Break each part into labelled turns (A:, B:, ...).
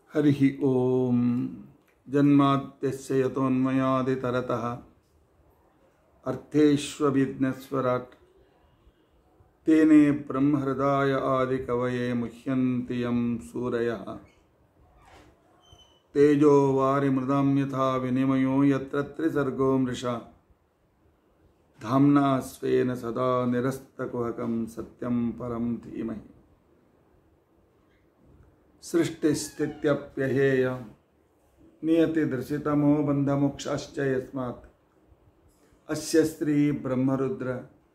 A: हरिः ॐ जन्माद्यस्य यतोन्मयादितरतः अर्थेष्वभिज्ञस्वराट् तेने ब्रह्महृदाय आदिकवये मुह्यन्ति यं सूरयः तेजो वारिमृदां यथा विनिमयो यत्र त्रिसर्गो मृषा धाम्ना स्वेन सदा निरस्तकुहकं सत्यं परं धीमहि सृष्टिस्थित्यप्यहेय नियतिदृशितमो बन्धमोक्षाश्च यस्मात् अस्य स्त्रीब्रह्मरुद्र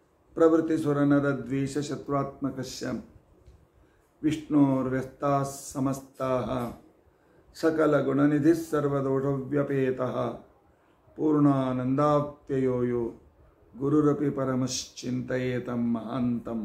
A: प्रवृत्तिसुरनरद्वीषशत्रुत्मकस्य विष्णोर्व्यस्ताः समस्ताः सकलगुणनिधिः सर्वदोषव्यपेतः पूर्णानन्दाप्ययो यो गुरुरपि परमश्चिन्तयेतं महान्तम्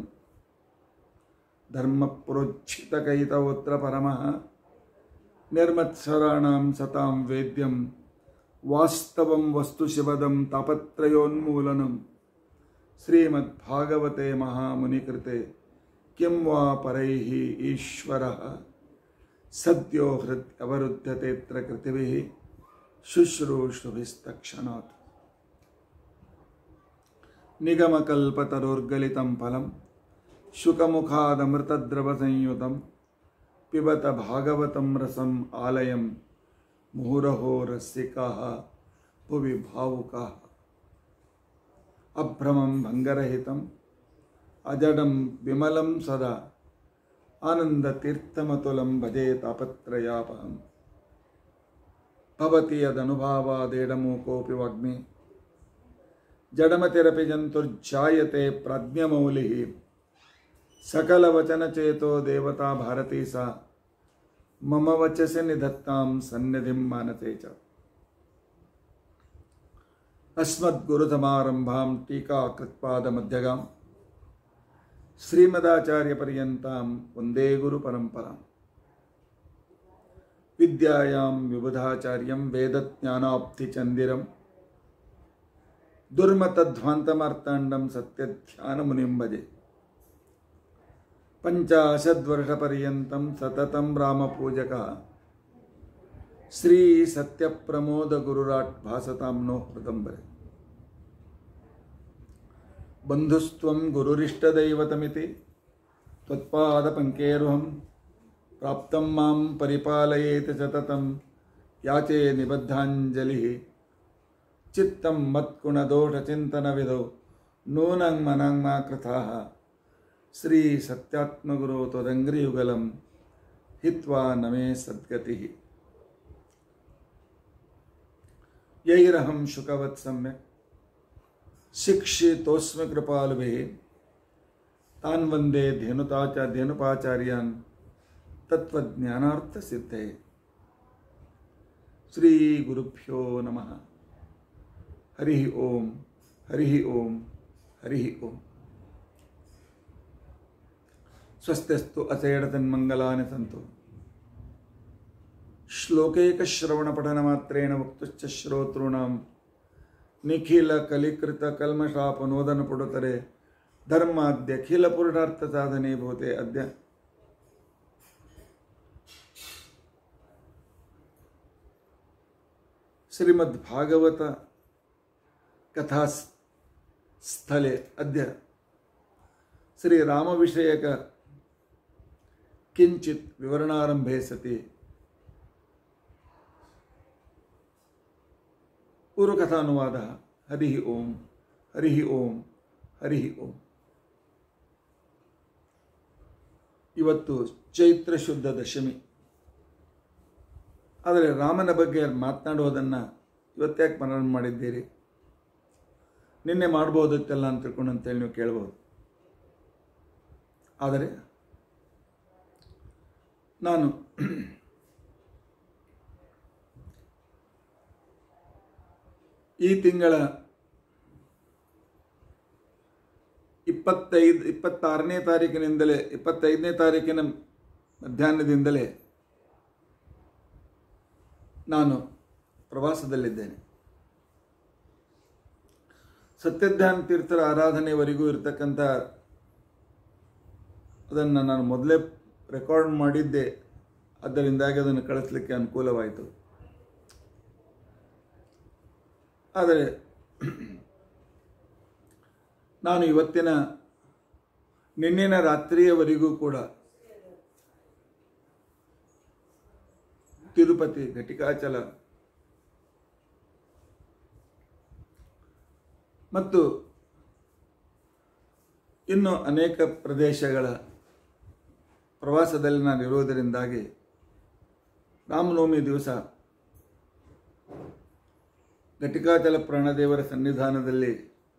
A: धर्मप्रोज्झितकैतवोऽत्र परमः निर्मत्सराणां सतां वेद्यं वास्तवं वस्तुशिवदं तापत्रयोन्मूलनं श्रीमद्भागवते महामुनिकृते किं वा परैः ईश्वरः सद्यो हृद्यवरुध्यतेऽत्र कृतिभिः शुश्रूषुभिस्तक्षणात् निगमकल्पतरोर्गलितं फलं शुकमुखादमृतद्रवसंयुतं पिबत भागवतं रसम् आलयं मुहुरहो रसिकाः भुवि भावुकाः अभ्रमं भङ्गरहितम् अजडं विमलं सदा आनन्दतीर्थमतुलं भजे तापत्रयापहम् भवति यदनुभावादेडमूकोऽपि वाग्मि जडमतिरपि जन्तुर्जायते प्राज्ञमौलिः सकलवचनचेतो देवता भारती सा मम वचसि निधत्तां सन्निधिं मानते च अस्मद्गुरुसमारम्भां टीकाकृत्पादमध्यगां श्रीमदाचार्यपर्यन्तां वन्दे गुरुपरम्पराम् विद्यायां विबुधाचार्यं वेदज्ञानाब्धिचन्दिरं दुर्मतध्वान्तमार्ताण्डं सत्यध्यानमुनिं भजे पञ्चाशद्वर्षपर्यन्तं सततं रामपूजकः श्रीसत्यप्रमोदगुरुराट् भासतां नो हृदम्बरे बन्धुस्त्वं गुरुरिष्टदैवतमिति त्वत्पादपङ्केरुहं प्राप्तं मां परिपालयेत् सततं याचे निबद्धाञ्जलिः चित्तं मत्कुणदोषचिन्तनविधौ नूनं मनं मा कृताः श्रीसत्यात्मगुरो त्वदङ्घ्रियुगलं हित्वा न मे सद्गतिः यैरहं शुकवत् सम्यक् शिक्षितोऽस्मि कृपालुभिः तान् वन्दे धेनुताच धेनुपाचार्यान् तत्त्वज्ञानार्थसिद्धे श्रीगुरुभ्यो नमः हरिः ॐ हरिः ॐ हरिः ॐ स्वस्त्यस्तु अचेडतन्मङ्गलानि सन्तु श्लोकैकश्रवणपठनमात्रेण वक्तुश्च श्रोतॄणां निखिलकलिकृतकल्मषापनोदनपुडतरे धर्माद्यखिलपुरुषार्थसाधने भूते अद्य श्रीमद्भागवत कथास्थले अद्य श्रीरामविषयक किञ्चित् विवरणारम्भे सति पूर्वकथानुवादः हरिः ओं हरिः ओं ಹರಿ ಓಂ ಇವತ್ತು ಚೈತ್ರ ಶುದ್ಧ ದಶಮಿ ಆದರೆ ರಾಮನ ಬಗ್ಗೆ ಮಾತನಾಡೋದನ್ನು ಇವತ್ತ್ಯಾಕೆ ಮನನ ಮಾಡಿದ್ದೀರಿ ನಿನ್ನೆ ಮಾಡ್ಬೋದಿತ್ತಲ್ಲ ಅಂತ ತಿಳ್ಕೊಂಡು ಅಂತೇಳಿ ನೀವು ಕೇಳ್ಬೋದು ಆದರೆ ನಾನು ಈ ತಿಂಗಳ ಇಪ್ಪತ್ತೈದು ಇಪ್ಪತ್ತಾರನೇ ತಾರೀಕಿನಿಂದಲೇ ಇಪ್ಪತ್ತೈದನೇ ತಾರೀಕಿನ ಮಧ್ಯಾಹ್ನದಿಂದಲೇ ನಾನು ಪ್ರವಾಸದಲ್ಲಿದ್ದೇನೆ ಸತ್ಯಧ್ಯಾನ ತೀರ್ಥರ ಆರಾಧನೆವರೆಗೂ ಇರತಕ್ಕಂಥ ಅದನ್ನು ನಾನು ಮೊದಲೇ ರೆಕಾರ್ಡ್ ಮಾಡಿದ್ದೆ ಅದರಿಂದಾಗಿ ಅದನ್ನು ಕಳಿಸ್ಲಿಕ್ಕೆ ಅನುಕೂಲವಾಯಿತು ಆದರೆ ನಾನು ಇವತ್ತಿನ ನಿನ್ನಿನ ರಾತ್ರಿಯವರೆಗೂ ಕೂಡ ತಿರುಪತಿ ಘಟಿಕಾಚಲ ಮತ್ತು ಇನ್ನು ಅನೇಕ ಪ್ರದೇಶಗಳ ಪ್ರವಾಸದಲ್ಲಿ ನಾನು ಇರುವುದರಿಂದಾಗಿ ರಾಮನವಮಿ ದಿವಸ ಘಟಿಕಾಚಲ ಪ್ರಾಣದೇವರ ಸನ್ನಿಧಾನದಲ್ಲಿ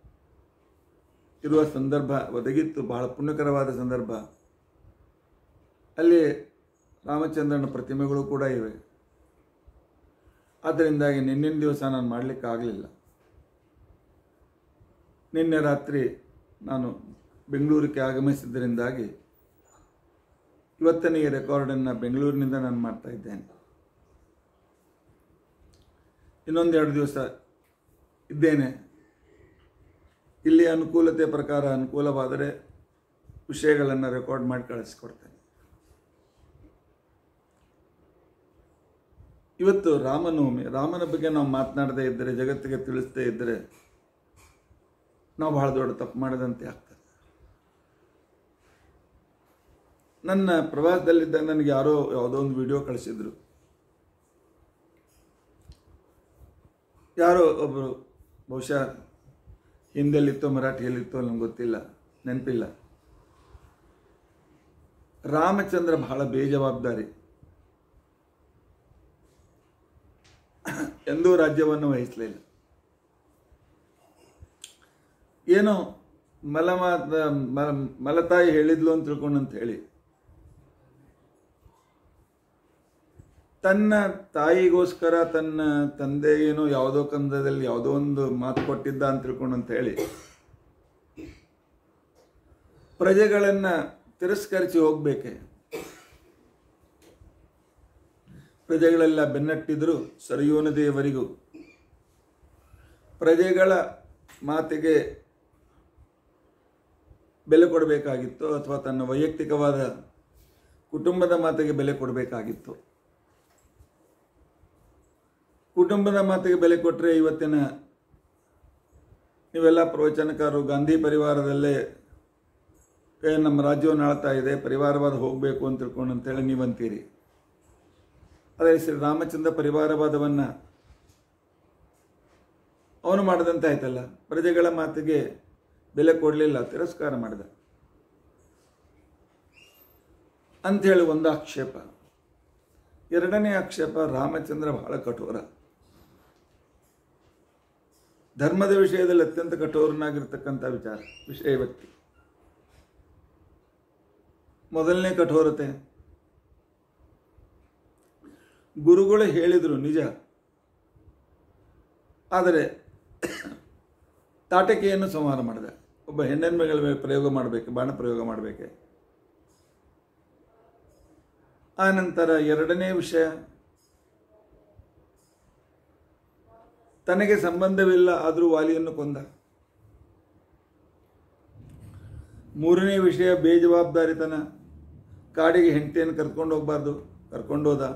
A: ಇರುವ ಸಂದರ್ಭ ಒದಗಿತ್ತು ಬಹಳ ಪುಣ್ಯಕರವಾದ ಸಂದರ್ಭ ಅಲ್ಲಿ ರಾಮಚಂದ್ರನ ಪ್ರತಿಮೆಗಳು ಕೂಡ ಇವೆ ಆದ್ದರಿಂದಾಗಿ ನಿನ್ನಿನ ದಿವಸ ನಾನು ಮಾಡಲಿಕ್ಕಾಗಲಿಲ್ಲ ನಿನ್ನೆ ರಾತ್ರಿ ನಾನು ಬೆಂಗಳೂರಿಗೆ ಆಗಮಿಸಿದ್ದರಿಂದಾಗಿ ಇವತ್ತನೇ ಈ ರೆಕಾರ್ಡನ್ನು ಬೆಂಗಳೂರಿನಿಂದ ನಾನು ಮಾಡ್ತಾ ಇದ್ದೇನೆ ಇನ್ನೊಂದೆರಡು ದಿವಸ ಇದ್ದೇನೆ ಇಲ್ಲಿ ಅನುಕೂಲತೆ ಪ್ರಕಾರ ಅನುಕೂಲವಾದರೆ ವಿಷಯಗಳನ್ನು ರೆಕಾರ್ಡ್ ಮಾಡಿ ಕಳಿಸ್ಕೊಡ್ತೇನೆ ಇವತ್ತು ರಾಮನವಮಿ ರಾಮನ ಬಗ್ಗೆ ನಾವು ಮಾತನಾಡದೇ ಇದ್ದರೆ ಜಗತ್ತಿಗೆ ತಿಳಿಸದೇ ಇದ್ದರೆ ನಾವು ಬಹಳ ದೊಡ್ಡ ತಪ್ಪು ಮಾಡಿದಂತೆ ಆಗ್ತದೆ ನನ್ನ ಪ್ರವಾಸದಲ್ಲಿದ್ದಾಗ ನನಗೆ ಯಾರೋ ಯಾವುದೋ ಒಂದು ವಿಡಿಯೋ ಕಳಿಸಿದ್ರು ಯಾರೋ ಒಬ್ಬರು ಬಹುಶಃ ಹಿಂದೆಲ್ಲಿತ್ತೋ ಮರಾಠಿಯಲ್ಲಿತ್ತೋ ನಮ್ಗೆ ಗೊತ್ತಿಲ್ಲ ನೆನಪಿಲ್ಲ ರಾಮಚಂದ್ರ ಬಹಳ ಬೇಜವಾಬ್ದಾರಿ ಎಂದೂ ರಾಜ್ಯವನ್ನು ವಹಿಸಲಿಲ್ಲ ಏನೋ ಮಲಮಾತ ಮ- ಮಲತಾಯಿ ಹೇಳಿದ್ಲು ಅಂತ ತಿಳ್ಕೊಂಡು ಅಂತ ಹೇಳಿ ತನ್ನ ತಾಯಿಗೋಸ್ಕರ ತನ್ನ ತಂದೆ ಏನೋ ಯಾವುದೋ ಕಂದದಲ್ಲಿ ಯಾವುದೋ ಒಂದು ಮಾತು ಕೊಟ್ಟಿದ್ದ ಅಂತ ತಿಳ್ಕೊಂಡು ಅಂತ ಹೇಳಿ ಪ್ರಜೆಗಳನ್ನ ತಿರಸ್ಕರಿಸಿ ಹೋಗ್ಬೇಕೆ ಪ್ರಜೆಗಳೆಲ್ಲ ಬೆನ್ನಟ್ಟಿದ್ರು ಸರಿಯೂ ನದಿಯವರೆಗೂ ಪ್ರಜೆಗಳ ಮಾತಿಗೆ ಬೆಲೆ ಕೊಡಬೇಕಾಗಿತ್ತು ಅಥವಾ ತನ್ನ ವೈಯಕ್ತಿಕವಾದ ಕುಟುಂಬದ ಮಾತಿಗೆ ಬೆಲೆ ಕೊಡಬೇಕಾಗಿತ್ತು ಕುಟುಂಬದ ಮಾತಿಗೆ ಬೆಲೆ ಕೊಟ್ಟರೆ ಇವತ್ತಿನ ನೀವೆಲ್ಲ ಪ್ರವಚನಕಾರರು ಗಾಂಧಿ ಪರಿವಾರದಲ್ಲೇ ಏ, ನಮ್ಮ ರಾಜ್ಯವನ್ನು ಆಳ್ತಾ ಇದೆ ಪರಿವಾರವಾದ ಹೋಗಬೇಕು ಅಂತ ತಿಳ್ಕೊಂಡು ಅಂತೇಳಿ ನೀವಂತೀರಿ ಆದರೆ ಶ್ರೀ ರಾಮಚಂದ್ರ ಪರಿವಾರವಾದವನ್ನು ಅವನು ಮಾಡದಂತೆ ಆಯ್ತಲ್ಲ ಪ್ರಜೆಗಳ ಮಾತಿಗೆ ಬೆಲೆ ಕೊಡಲಿಲ್ಲ ತಿರಸ್ಕಾರ ಮಾಡಿದ ಅಂಥೇಳಿ ಒಂದು ಆಕ್ಷೇಪ ಎರಡನೇ ಆಕ್ಷೇಪ ರಾಮಚಂದ್ರ ಬಹಳ ಕಠೋರ ಧರ್ಮದ ವಿಷಯದಲ್ಲಿ ಅತ್ಯಂತ ಕಠೋರನಾಗಿರ್ತಕ್ಕಂಥ ವಿಚಾರ ವಿಷಯ ವ್ಯಕ್ತಿ ಮೊದಲನೇ ಕಠೋರತೆ ಗುರುಗಳು ಹೇಳಿದರು ನಿಜ ಆದರೆ ತಾಟಕೆಯನ್ನು ಸಂಹಾರ ಮಾಡಿದ ಒಬ್ಬ ಹೆಣ್ಣಿನ ಮೇಲೆ ಮೇಲೆ ಪ್ರಯೋಗ ಮಾಡಬೇಕು ಬಾಣ ಪ್ರಯೋಗ ಮಾಡಬೇಕೆ ಆ ನಂತರ ಎರಡನೇ ವಿಷಯ ತನಗೆ ಸಂಬಂಧವಿಲ್ಲ ಆದರೂ ವಾಲಿಯನ್ನು ಕೊಂದ ಮೂರನೇ ವಿಷಯ ಬೇಜವಾಬ್ದಾರಿತನ ಕಾಡಿಗೆ ಹೆಂಡತಿಯನ್ನು ಕರ್ಕೊಂಡು ಹೋಗಬಾರ್ದು ಕರ್ಕೊಂಡು ಹೋದ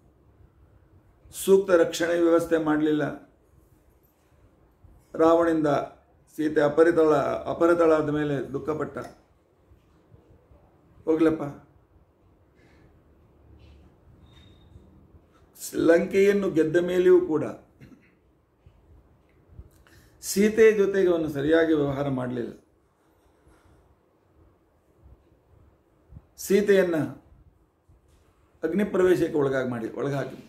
A: ಸೂಕ್ತ ರಕ್ಷಣೆ ವ್ಯವಸ್ಥೆ ಮಾಡಲಿಲ್ಲ ರಾವಣಿಂದ ಸೀತೆ ಅಪರಿತಳ ಅಪರಿತಳಾದ ಮೇಲೆ ದುಃಖಪಟ್ಟ ಹೋಗ್ಲಪ್ಪ ಲಂಕೆಯನ್ನು ಗೆದ್ದ ಮೇಲೆಯೂ ಕೂಡ ಸೀತೆಯ ಜೊತೆಗೆ ಅವನು ಸರಿಯಾಗಿ ವ್ಯವಹಾರ ಮಾಡಲಿಲ್ಲ ಸೀತೆಯನ್ನ ಅಗ್ನಿ ಪ್ರವೇಶಕ್ಕೆ ಒಳಗಾಗಿ ಮಾಡಿ ಒಳಗಾಕಿ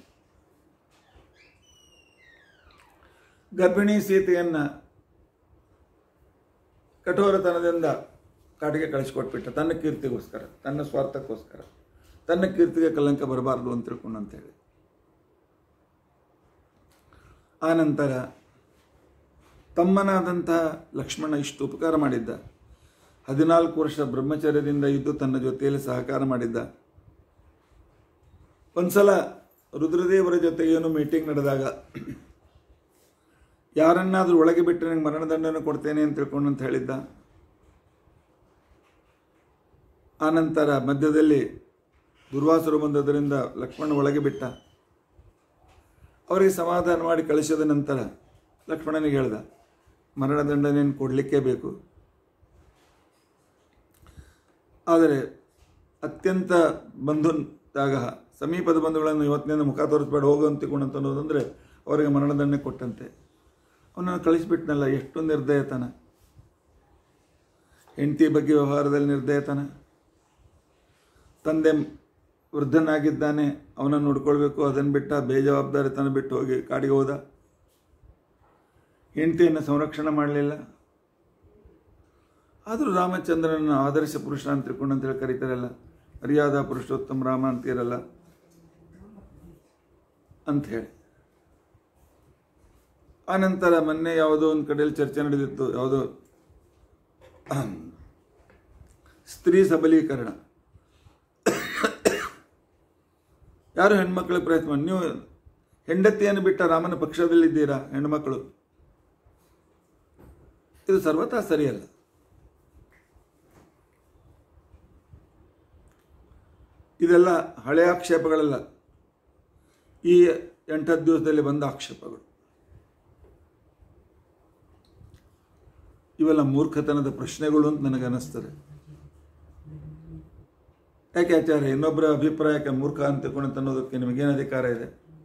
A: ಗರ್ಭಿಣಿ ಸೀತೆಯನ್ನ ಕಠೋರತನದಿಂದ ಕಾಟಿಗೆ ಕಳಿಸಿಕೊಟ್ಬಿಟ್ಟ ತನ್ನ ಕೀರ್ತಿಗೋಸ್ಕರ ತನ್ನ ಸ್ವಾರ್ಥಕ್ಕೋಸ್ಕರ ತನ್ನ ಕೀರ್ತಿಗೆ ಕಲಂಕ ಬರಬಾರ್ದು ಅಂತ ತಿಳ್ಕೊಂಡು ಅಂತೇಳಿ ಆ ನಂತರ ತಮ್ಮನಾದಂತಹ ಲಕ್ಷ್ಮಣ ಇಷ್ಟು ಉಪಕಾರ ಮಾಡಿದ್ದ ಹದಿನಾಲ್ಕು ವರ್ಷ ಬ್ರಹ್ಮಚರ್ಯದಿಂದ ಇದ್ದು ತನ್ನ ಜೊತೆಯಲ್ಲಿ ಸಹಕಾರ ಮಾಡಿದ್ದ ಒಂದ್ಸಲ ರುದ್ರದೇವರ ಜೊತೆ ಏನು ಮೀಟಿಂಗ್ ನಡೆದಾಗ ಯಾರನ್ನಾದ್ರೂ ಒಳಗೆ ಬಿಟ್ಟು ನನಗೆ ಮರಣದಂಡನೆ ಕೊಡ್ತೇನೆ ಅಂತ ತಿಳ್ಕೊಂಡು ಅಂತ ಹೇಳಿದ್ದ ಆನಂತರ ಮಧ್ಯದಲ್ಲಿ ದುರ್ವಾಸರು ಬಂದದರಿಂದ ಲಕ್ಷ್ಮಣ ಒಳಗೆ ಬಿಟ್ಟ ಅವರಿಗೆ ಸಮಾಧಾನ ಮಾಡಿ ಕಳಿಸಿದ ನಂತರ ಲಕ್ಷ್ಮಣನಿಗೆ ಹೇಳ್ದ ಮರಣದಂಡನೆಯನ್ನು ಕೊಡಲಿಕ್ಕೇ ಬೇಕು ಆದರೆ ಅತ್ಯಂತ ಬಂಧುದಾಗ ಸಮೀಪದ ಬಂಧುಗಳನ್ನು ಇವತ್ತಿನಿಂದ ಮುಖ ತೋರಿಸ್ಬೇಡ ಹೋಗು ಅಂತ ತಿಳ್ಕೊಂಡಂತ ಅನ್ನೋದಂದರೆ ಅವರಿಗೆ ಮರಣದಂಡನೆ ಕೊಟ್ಟಂತೆ ಅವನನ್ನು ಕಳಿಸ್ಬಿಟ್ನಲ್ಲ ಎಷ್ಟು ನಿರ್ದಯತನ ಹೆಂಡತಿ ಬಗ್ಗೆ ವ್ಯವಹಾರದಲ್ಲಿ ನಿರ್ದಯತನ ತಂದೆ ವೃದ್ಧನಾಗಿದ್ದಾನೆ ಅವನನ್ನು ನೋಡ್ಕೊಳ್ಬೇಕು ಅದನ್ನು ಬಿಟ್ಟ ಬೇಜವಾಬ್ದಾರಿತನ ಬಿಟ್ಟು ಹೋಗಿ ಕಾಡಿಗೆ ಹೋದ ಹೆಂಡತಿಯನ್ನು ಸಂರಕ್ಷಣೆ ಮಾಡಲಿಲ್ಲ ಆದರೂ ರಾಮಚಂದ್ರನ ಆದರ್ಶ ಪುರುಷ ಅಂತ ತಿಳ್ಕೊಂಡು ಅಂತೇಳಿ ಕರೀತಾರಲ್ಲ ಮರ್ಯಾದ ಪುರುಷೋತ್ತಮ ರಾಮ ಅಂತೀರಲ್ಲ ಅಂತ ಹೇಳಿ ಆನಂತರ ಮೊನ್ನೆ ಯಾವುದೋ ಒಂದು ಕಡೆಯಲ್ಲಿ ಚರ್ಚೆ ನಡೆದಿತ್ತು ಯಾವುದೋ ಸ್ತ್ರೀ ಸಬಲೀಕರಣ ಯಾರು ಹೆಣ್ಮಕ್ಳಿಗೆ ಪ್ರಯತ್ನ ಮಾಡಿ ನೀವು ಹೆಂಡತಿಯನ್ನು ಬಿಟ್ಟ ರಾಮನ ಪಕ್ಷದಲ್ಲಿದ್ದೀರಾ ಹೆಣ್ಮಕ್ಳು ಇದು ಸರ್ವತಾ ಸರಿಯಲ್ಲ ಇದೆಲ್ಲ ಹಳೆಯ ಆಕ್ಷೇಪಗಳಲ್ಲ ಈ ಎಂಟತ್ತು ದಿವಸದಲ್ಲಿ ಬಂದ ಆಕ್ಷೇಪಗಳು ಇವೆಲ್ಲ ಮೂರ್ಖತನದ ಪ್ರಶ್ನೆಗಳು ಅಂತ ನನಗೆ ಅನ್ನಿಸ್ತದೆ ಯಾಕೆ ಆಚಾರ್ಯ ಇನ್ನೊಬ್ಬರ ಅಭಿಪ್ರಾಯಕ್ಕೆ ಮೂರ್ಖ ಅಂತ ತಿಳ್ಕೊಂಡಂತ ಅನ್ನೋದಕ್ಕೆ ನಿಮಗೇನು ಅಧಿಕಾರ ಇದೆ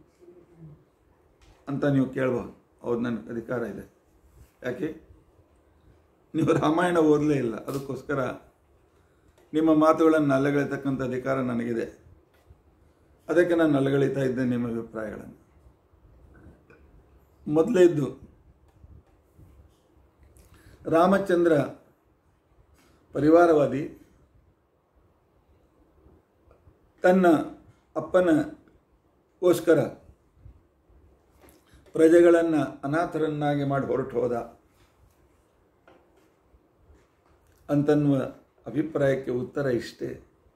A: ಅಂತ ನೀವು ಕೇಳ್ಬೋದು ಹೌದು ನನಗೆ ಅಧಿಕಾರ ಇದೆ ಯಾಕೆ ನೀವು ರಾಮಾಯಣ ಓದಲೇ ಇಲ್ಲ ಅದಕ್ಕೋಸ್ಕರ ನಿಮ್ಮ ಮಾತುಗಳನ್ನು ಅಲ್ಲಗಳೆತಕ್ಕಂಥ ಅಧಿಕಾರ ನನಗಿದೆ ಅದಕ್ಕೆ ನಾನು ಅಲ್ಲಗಳಿತಾ ಇದ್ದೇನೆ ನಿಮ್ಮ ಅಭಿಪ್ರಾಯಗಳನ್ನು ಮೊದಲೇ ಇದ್ದು ರಾಮಚಂದ್ರ ಪರಿವಾರವಾದಿ ತನ್ನ ಅಪ್ಪನಗೋಸ್ಕರ ಪ್ರಜೆಗಳನ್ನು ಅನಾಥರನ್ನಾಗಿ ಮಾಡಿ ಹೊರಟು ಹೋದ ಅಂತನ್ನುವ ಅಭಿಪ್ರಾಯಕ್ಕೆ ಉತ್ತರ ಇಷ್ಟೇ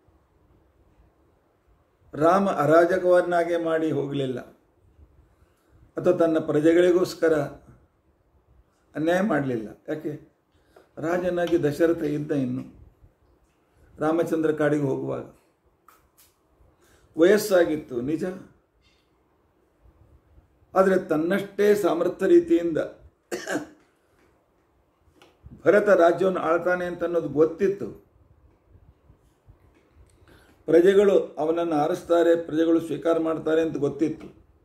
A: ರಾಮ ಅರಾಜಕವನ್ನಾಗೆ ಮಾಡಿ ಹೋಗಲಿಲ್ಲ ಅಥವಾ ತನ್ನ ಪ್ರಜೆಗಳಿಗೋಸ್ಕರ ಅನ್ಯಾಯ ಮಾಡಲಿಲ್ಲ ಯಾಕೆ ರಾಜನಾಗಿ ದಶರಥ ಇದ್ದ ಇನ್ನು ರಾಮಚಂದ್ರ ಕಾಡಿಗೆ ಹೋಗುವಾಗ ವಯಸ್ಸಾಗಿತ್ತು ನಿಜ ಆದರೆ ತನ್ನಷ್ಟೇ ಸಾಮರ್ಥ್ಯ ರೀತಿಯಿಂದ ಭರತ ರಾಜ್ಯವನ್ನು ಆಳ್ತಾನೆ ಅಂತ ಅನ್ನೋದು ಗೊತ್ತಿತ್ತು ಪ್ರಜೆಗಳು ಅವನನ್ನು ಆರಿಸ್ತಾರೆ ಪ್ರಜೆಗಳು ಸ್ವೀಕಾರ ಮಾಡ್ತಾರೆ ಅಂತ ಗೊತ್ತಿತ್ತು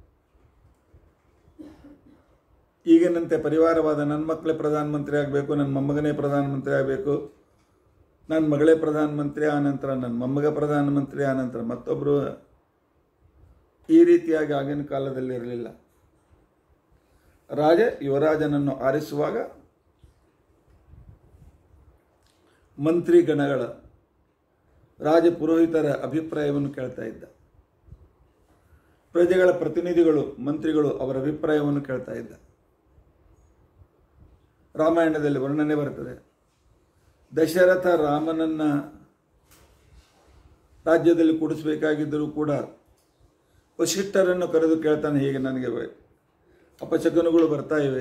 A: ಈಗಿನಂತೆ ಪರಿವಾರವಾದ ನನ್ನ ಮಕ್ಕಳೇ ಪ್ರಧಾನಮಂತ್ರಿ ಆಗಬೇಕು ನನ್ನ ಮೊಮ್ಮಗನೇ ಪ್ರಧಾನಮಂತ್ರಿ ಆಗಬೇಕು ನನ್ನ ಮಗಳೇ ಪ್ರಧಾನಮಂತ್ರಿ ಆನಂತರ ನನ್ನ ಮೊಮ್ಮಗ ಪ್ರಧಾನಮಂತ್ರಿ ಆನಂತರ ಮತ್ತೊಬ್ಬರು ಈ ರೀತಿಯಾಗಿ ಆಗಿನ ಕಾಲದಲ್ಲಿ ಇರಲಿಲ್ಲ ರಾಜ ಯುವರಾಜನನ್ನು ಆರಿಸುವಾಗ ಮಂತ್ರಿಗಣಗಳ ರಾಜ ಪುರೋಹಿತರ ಅಭಿಪ್ರಾಯವನ್ನು ಕೇಳ್ತಾ ಇದ್ದ ಪ್ರಜೆಗಳ ಪ್ರತಿನಿಧಿಗಳು ಮಂತ್ರಿಗಳು ಅವರ ಅಭಿಪ್ರಾಯವನ್ನು ಕೇಳ್ತಾ ಇದ್ದ ರಾಮಾಯಣದಲ್ಲಿ ವರ್ಣನೆ ಬರ್ತದೆ ದಶರಥ ರಾಮನನ್ನ ರಾಜ್ಯದಲ್ಲಿ ಕೂಡಿಸಬೇಕಾಗಿದ್ದರೂ ಕೂಡ ವಶಿಷ್ಠರನ್ನು ಕರೆದು ಕೇಳ್ತಾನೆ ಹೀಗೆ ನನಗೆ ಅಪಶಕನಗಳು ಬರ್ತಾ ಇವೆ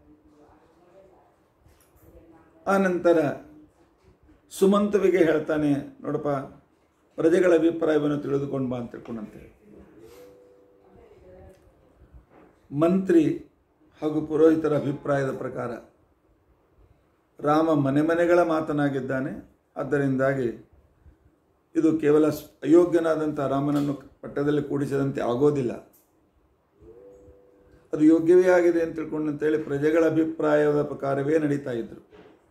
A: ಆ ನಂತರ ಸುಮಂತವಿಗೆ ಹೇಳ್ತಾನೆ ನೋಡಪ್ಪ ಪ್ರಜೆಗಳ ಅಭಿಪ್ರಾಯವನ್ನು ತಿಳಿದುಕೊಂಡು ಬಾ ಅಂತ ತಿಳ್ಕೊಂಡಂತೇಳಿ ಮಂತ್ರಿ ಹಾಗೂ ಪುರೋಹಿತರ ಅಭಿಪ್ರಾಯದ ಪ್ರಕಾರ ರಾಮ ಮನೆ ಮನೆಗಳ ಮಾತನಾಗಿದ್ದಾನೆ ಆದ್ದರಿಂದಾಗಿ ಇದು ಕೇವಲ ಅಯೋಗ್ಯನಾದಂಥ ರಾಮನನ್ನು ಪಟ್ಟದಲ್ಲಿ ಕೂಡಿಸದಂತೆ ಆಗೋದಿಲ್ಲ ಅದು ಯೋಗ್ಯವೇ ಆಗಿದೆ ಅಂತ ತಿಳ್ಕೊಂಡು ಅಂತೇಳಿ ಪ್ರಜೆಗಳ ಅಭಿಪ್ರಾಯದ ಪ್ರಕಾರವೇ ನಡೀತಾ ಇದ್ರು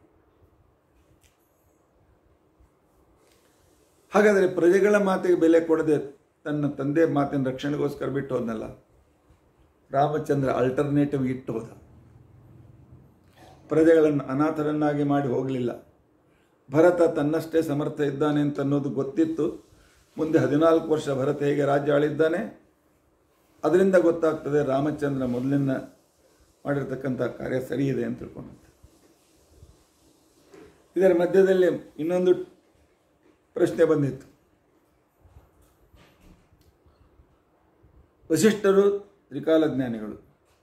A: ಹಾಗಾದರೆ ಪ್ರಜೆಗಳ ಮಾತಿಗೆ ಬೆಲೆ ಕೊಡದೆ ತನ್ನ ತಂದೆ ಮಾತಿನ ರಕ್ಷಣೆಗೋಸ್ಕರ ಬಿಟ್ಟು ಹೋದ್ನಲ್ಲ ರಾಮಚಂದ್ರ ಅಲ್ಟರ್ನೇಟಿವ್ ಇಟ್ಟು ಹೋದ ಪ್ರಜೆಗಳನ್ನು ಅನಾಥರನ್ನಾಗಿ ಮಾಡಿ ಹೋಗಲಿಲ್ಲ ಭರತ ತನ್ನಷ್ಟೇ ಸಮರ್ಥ ಇದ್ದಾನೆ ಅಂತ ಅನ್ನೋದು ಗೊತ್ತಿತ್ತು ಮುಂದೆ ಹದಿನಾಲ್ಕು ವರ್ಷ ಭರತ ಹೇಗೆ ರಾಜ್ಯ ಆಳಿದ್ದಾನೆ ಅದರಿಂದ ಗೊತ್ತಾಗ್ತದೆ ರಾಮಚಂದ್ರ ಮೊದಲಿನ ಮಾಡಿರ್ತಕ್ಕಂಥ ಕಾರ್ಯ ಸರಿ ಇದೆ ಅಂತ ತಿಳ್ಕೊಂಡಂತೆ ಇದರ ಮಧ್ಯದಲ್ಲಿ ಇನ್ನೊಂದು ಪ್ರಶ್ನೆ ಬಂದಿತ್ತು ವಶಿಷ್ಠರು ತ್ರಿಕಾಲಜ್ಞಾನಿಗಳು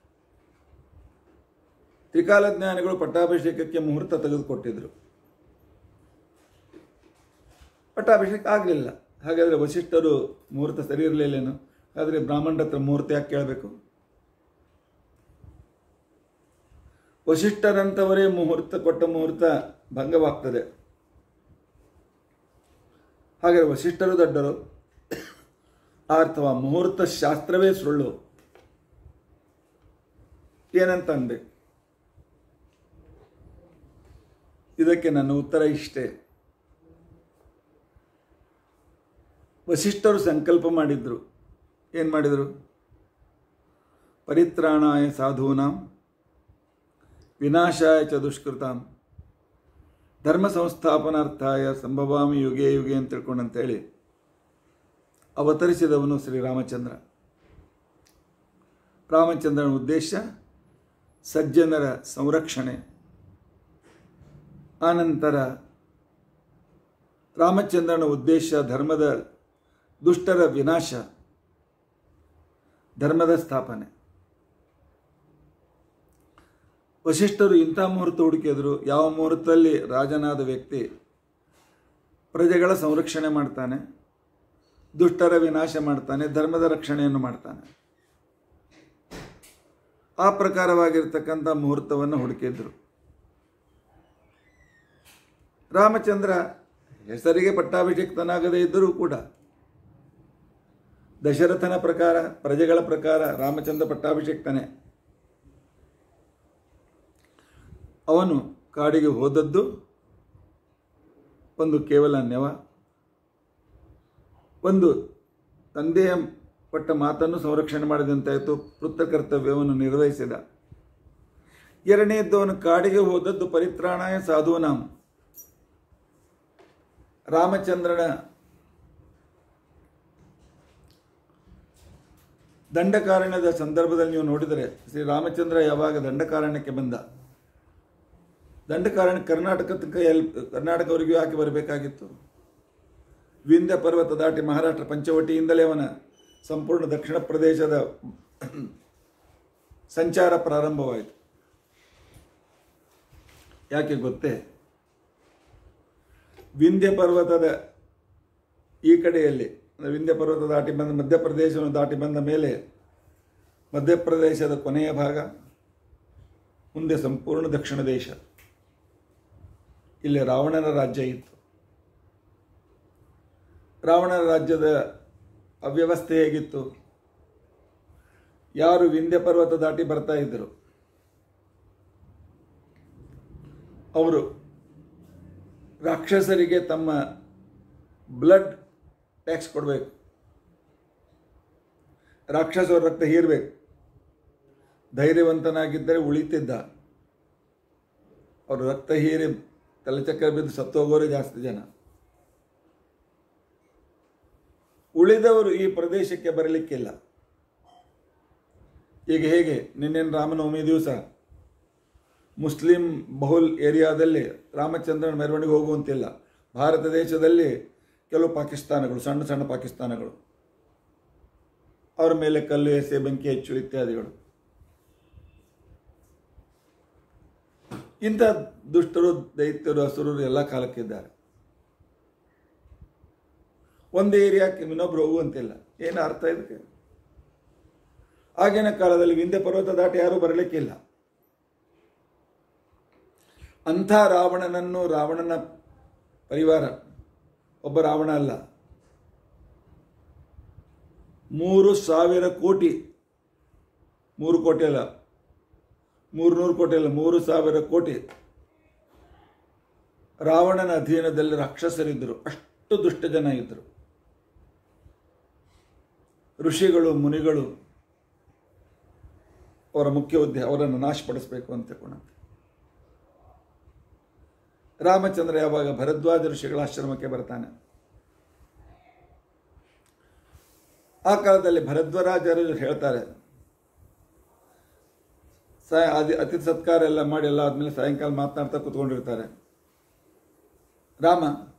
A: ತ್ರಿಕಾಲಜ್ಞಾನಿಗಳು ಪಟ್ಟಾಭಿಷೇಕಕ್ಕೆ ಮುಹೂರ್ತ ತೆಗೆದುಕೊಟ್ಟಿದ್ರು ಪಟ್ಟಾಭಿಷೇಕ ಆಗಲಿಲ್ಲ ಹಾಗಾದರೆ ವಸಿಷ್ಠರು ಮುಹೂರ್ತ ಸರಿ ಇರಲಿಲ್ಲೇನು ಆದರೆ ಬ್ರಾಹ್ಮಣರ ಹತ್ರ ಮುಹೂರ್ತ ಯಾಕೆ ಕೇಳಬೇಕು ವಸಿಷ್ಠರಂಥವರೇ ಮುಹೂರ್ತ ಕೊಟ್ಟ ಮುಹೂರ್ತ ಭಂಗವಾಗ್ತದೆ ಹಾಗಾದರೆ ವಸಿಷ್ಠರು ದೊಡ್ಡರು ಅಥವಾ ಮುಹೂರ್ತ ಶಾಸ್ತ್ರವೇ ಸುಳ್ಳು ಏನಂತ ಅನ್ಬೇಕು ಇದಕ್ಕೆ ನನ್ನ ಉತ್ತರ ಇಷ್ಟೇ ವಸಿಷ್ಠರು ಸಂಕಲ್ಪ ಮಾಡಿದ್ರು ಏನು ಮಾಡಿದರು ಪರಿತ್ರಾಣಾಯ ಸಾಧೂನಾಂ ವಿನಾಶಾಯ ಚ ದುಷ್ಕೃತಾಂ ಧರ್ಮ ಸಂಸ್ಥಾಪನಾರ್ಥಾಯ ಸಂಭವಾಮಿ ಯುಗೆ ಯುಗೆ ಅಂತ ತಿಳ್ಕೊಂಡಂತೇಳಿ ಅವತರಿಸಿದವನು ಶ್ರೀರಾಮಚಂದ್ರ ರಾಮಚಂದ್ರನ ಉದ್ದೇಶ ಸಜ್ಜನರ ಸಂರಕ್ಷಣೆ ಆನಂತರ ರಾಮಚಂದ್ರನ ಉದ್ದೇಶ ಧರ್ಮದ ದುಷ್ಟರ ವಿನಾಶ ಧರ್ಮದ ಸ್ಥಾಪನೆ ವಶಿಷ್ಠರು ಇಂಥ ಮುಹೂರ್ತ ಹುಡುಕಿದ್ರು ಯಾವ ಮುಹೂರ್ತದಲ್ಲಿ ರಾಜನಾದ ವ್ಯಕ್ತಿ ಪ್ರಜೆಗಳ ಸಂರಕ್ಷಣೆ ಮಾಡ್ತಾನೆ ದುಷ್ಟರ ವಿನಾಶ ಮಾಡ್ತಾನೆ ಧರ್ಮದ ರಕ್ಷಣೆಯನ್ನು ಮಾಡ್ತಾನೆ ಆ ಪ್ರಕಾರವಾಗಿರ್ತಕ್ಕಂಥ ಮುಹೂರ್ತವನ್ನು ಹುಡುಕಿದ್ರು ರಾಮಚಂದ್ರ ಹೆಸರಿಗೆ ಪಟ್ಟಾಭಿಷಿಕ್ತನಾಗದೇ ಇದ್ದರೂ ಕೂಡ ದಶರಥನ ಪ್ರಕಾರ ಪ್ರಜೆಗಳ ಪ್ರಕಾರ ರಾಮಚಂದ್ರ ಪಟ್ಟಾಭಿಷಿಕ್ತನೇ ಅವನು ಕಾಡಿಗೆ ಹೋದದ್ದು ಒಂದು ಕೇವಲ ನೆವ ಒಂದು ತಂದೆಯ ಕೊಟ್ಟ ಮಾತನ್ನು ಸಂರಕ್ಷಣೆ ಮಾಡಿದಂತಾಯಿತು ಪೃಥ ಕರ್ತವ್ಯವನ್ನು ನಿರ್ವಹಿಸಿದ ಎರಡನೇದ್ದು ಅವನು ಕಾಡಿಗೆ ಹೋದದ್ದು ಪರಿತ್ರಾಣಾಯ ಸಾಧುನಾಂ ರಾಮಚಂದ್ರನ ದಂಡಕಾರಣ್ಯದ ಸಂದರ್ಭದಲ್ಲಿ ನೀವು ನೋಡಿದರೆ ಶ್ರೀ ರಾಮಚಂದ್ರ ಯಾವಾಗ ದಂಡಕಾರಣ್ಯಕ್ಕೆ ಬಂದ ದಂಡಕಾರಣ್ಯ ಕರ್ನಾಟಕ ತನಕ ಎಲ್ ಕರ್ನಾಟಕವರೆಗೂ ಯಾಕೆ ಬರಬೇಕಾಗಿತ್ತು ವಿಂಧ್ಯ ಪರ್ವತ ದಾಟಿ ಮಹಾರಾಷ್ಟ್ರ ಪಂಚವಟಿಯಿಂದಲೇ ಅವನ ಸಂಪೂರ್ಣ ದಕ್ಷಿಣ ಪ್ರದೇಶದ ಸಂಚಾರ ಪ್ರಾರಂಭವಾಯಿತು ಯಾಕೆ ಗೊತ್ತೇ ವಿಂಧ್ಯ ಪರ್ವತದ ಈ ಕಡೆಯಲ್ಲಿ ಅಂದ್ರೆ ವಿಂಧ್ಯ ಪರ್ವತ ದಾಟಿ ಬಂದ ಮಧ್ಯಪ್ರದೇಶವನ್ನು ದಾಟಿ ಬಂದ ಮೇಲೆ ಮಧ್ಯಪ್ರದೇಶದ ಕೊನೆಯ ಭಾಗ ಮುಂದೆ ಸಂಪೂರ್ಣ ದಕ್ಷಿಣ ದೇಶ ಇಲ್ಲಿ ರಾವಣನ ರಾಜ್ಯ ಇತ್ತು ರಾವಣನ ರಾಜ್ಯದ ಅವ್ಯವಸ್ಥೆ ಹೇಗಿತ್ತು ಯಾರು ವಿಂಧ್ಯ ಪರ್ವತ ದಾಟಿ ಬರ್ತಾ ಇದ್ದರು ಅವರು ರಾಕ್ಷಸರಿಗೆ ತಮ್ಮ ಬ್ಲಡ್ ಟ್ಯಾಕ್ಸ್ ಕೊಡಬೇಕು ರಾಕ್ಷಸರ ರಕ್ತ ಹೀರಬೇಕು ಧೈರ್ಯವಂತನಾಗಿದ್ದರೆ ಉಳಿತಿದ್ದ ಅವರು ರಕ್ತ ಹೀರಿ ತಲೆಚಕ್ರ ಬಿದ್ದು ಸತ್ತೋಗೋರೇ ಜಾಸ್ತಿ ಜನ ಉಳಿದವರು ಈ ಪ್ರದೇಶಕ್ಕೆ ಬರಲಿಕ್ಕಿಲ್ಲ ಈಗ ಹೇಗೆ ನಿನ್ನೆನ ರಾಮನವಮಿ ದಿವಸ ಮುಸ್ಲಿಂ ಬಹುಲ್ ಏರಿಯಾದಲ್ಲಿ ರಾಮಚಂದ್ರನ ಮೆರವಣಿಗೆ ಹೋಗುವಂತಿಲ್ಲ ಭಾರತ ದೇಶದಲ್ಲಿ ಕೆಲವು ಪಾಕಿಸ್ತಾನಗಳು ಸಣ್ಣ ಸಣ್ಣ ಪಾಕಿಸ್ತಾನಗಳು ಅವರ ಮೇಲೆ ಕಲ್ಲು ಎಸೆ ಬೆಂಕಿ ಹೆಚ್ಚು ಇತ್ಯಾದಿಗಳು ಇಂಥ ದುಷ್ಟರು ದೈತ್ಯರು ಹಸುರರು ಎಲ್ಲ ಕಾಲಕ್ಕಿದ್ದಾರೆ ಒಂದು ಏರಿಯಾಕ್ಕೆ ಇನ್ನೊಬ್ರು ಹೋಗುವಂತಿಲ್ಲ ಏನು ಅರ್ಥ ಇದಕ್ಕೆ ಆಗಿನ ಕಾಲದಲ್ಲಿ ವಿಂಧ್ಯ ಪರ್ವತ ದಾಟಿ ಯಾರೂ ಬರಲಿಕ್ಕಿಲ್ಲ ಅಂಥ ರಾವಣನನ್ನು ರಾವಣನ ಪರಿವಾರ ಒಬ್ಬ ರಾವಣ ಅಲ್ಲ ಮೂರು ಸಾವಿರ ಕೋಟಿ ಮೂರು ಕೋಟಿ ಅಲ್ಲ ಮೂರು ನೂರು ಕೋಟಿ ಅಲ್ಲ ಮೂರು ಸಾವಿರ ಕೋಟಿ ರಾವಣನ ಅಧೀನದಲ್ಲಿ ರಾಕ್ಷಸರಿದ್ದರು ಅಷ್ಟು ದುಷ್ಟ ಜನ ಇದ್ದರು ಋಷಿಗಳು ಮುನಿಗಳು ಅವರ ಮುಖ್ಯ ಉದ್ದೇಶ ಅವರನ್ನು ನಾಶಪಡಿಸಬೇಕು ಅಂತ ತಿಳ್ಕೊಂಡಂತೆ ರಾಮಚಂದ್ರ ಯಾವಾಗ ಭರದ್ವಾಜ ಋಷಿಗಳ ಆಶ್ರಮಕ್ಕೆ ಬರ್ತಾನೆ ಆ ಕಾಲದಲ್ಲಿ ಭರದ್ವಾಜರು ಹೇಳ್ತಾರೆ ಸಾಯ ಅತಿ ಅತಿಥಿ ಸತ್ಕಾರ ಎಲ್ಲ ಮಾಡಿ ಎಲ್ಲ ಆದ್ಮೇಲೆ ಸಾಯಂಕಾಲ ಮಾತನಾಡ್ತಾ ಕೂತ್ಕೊಂಡಿರ್ತಾರೆ ರಾಮ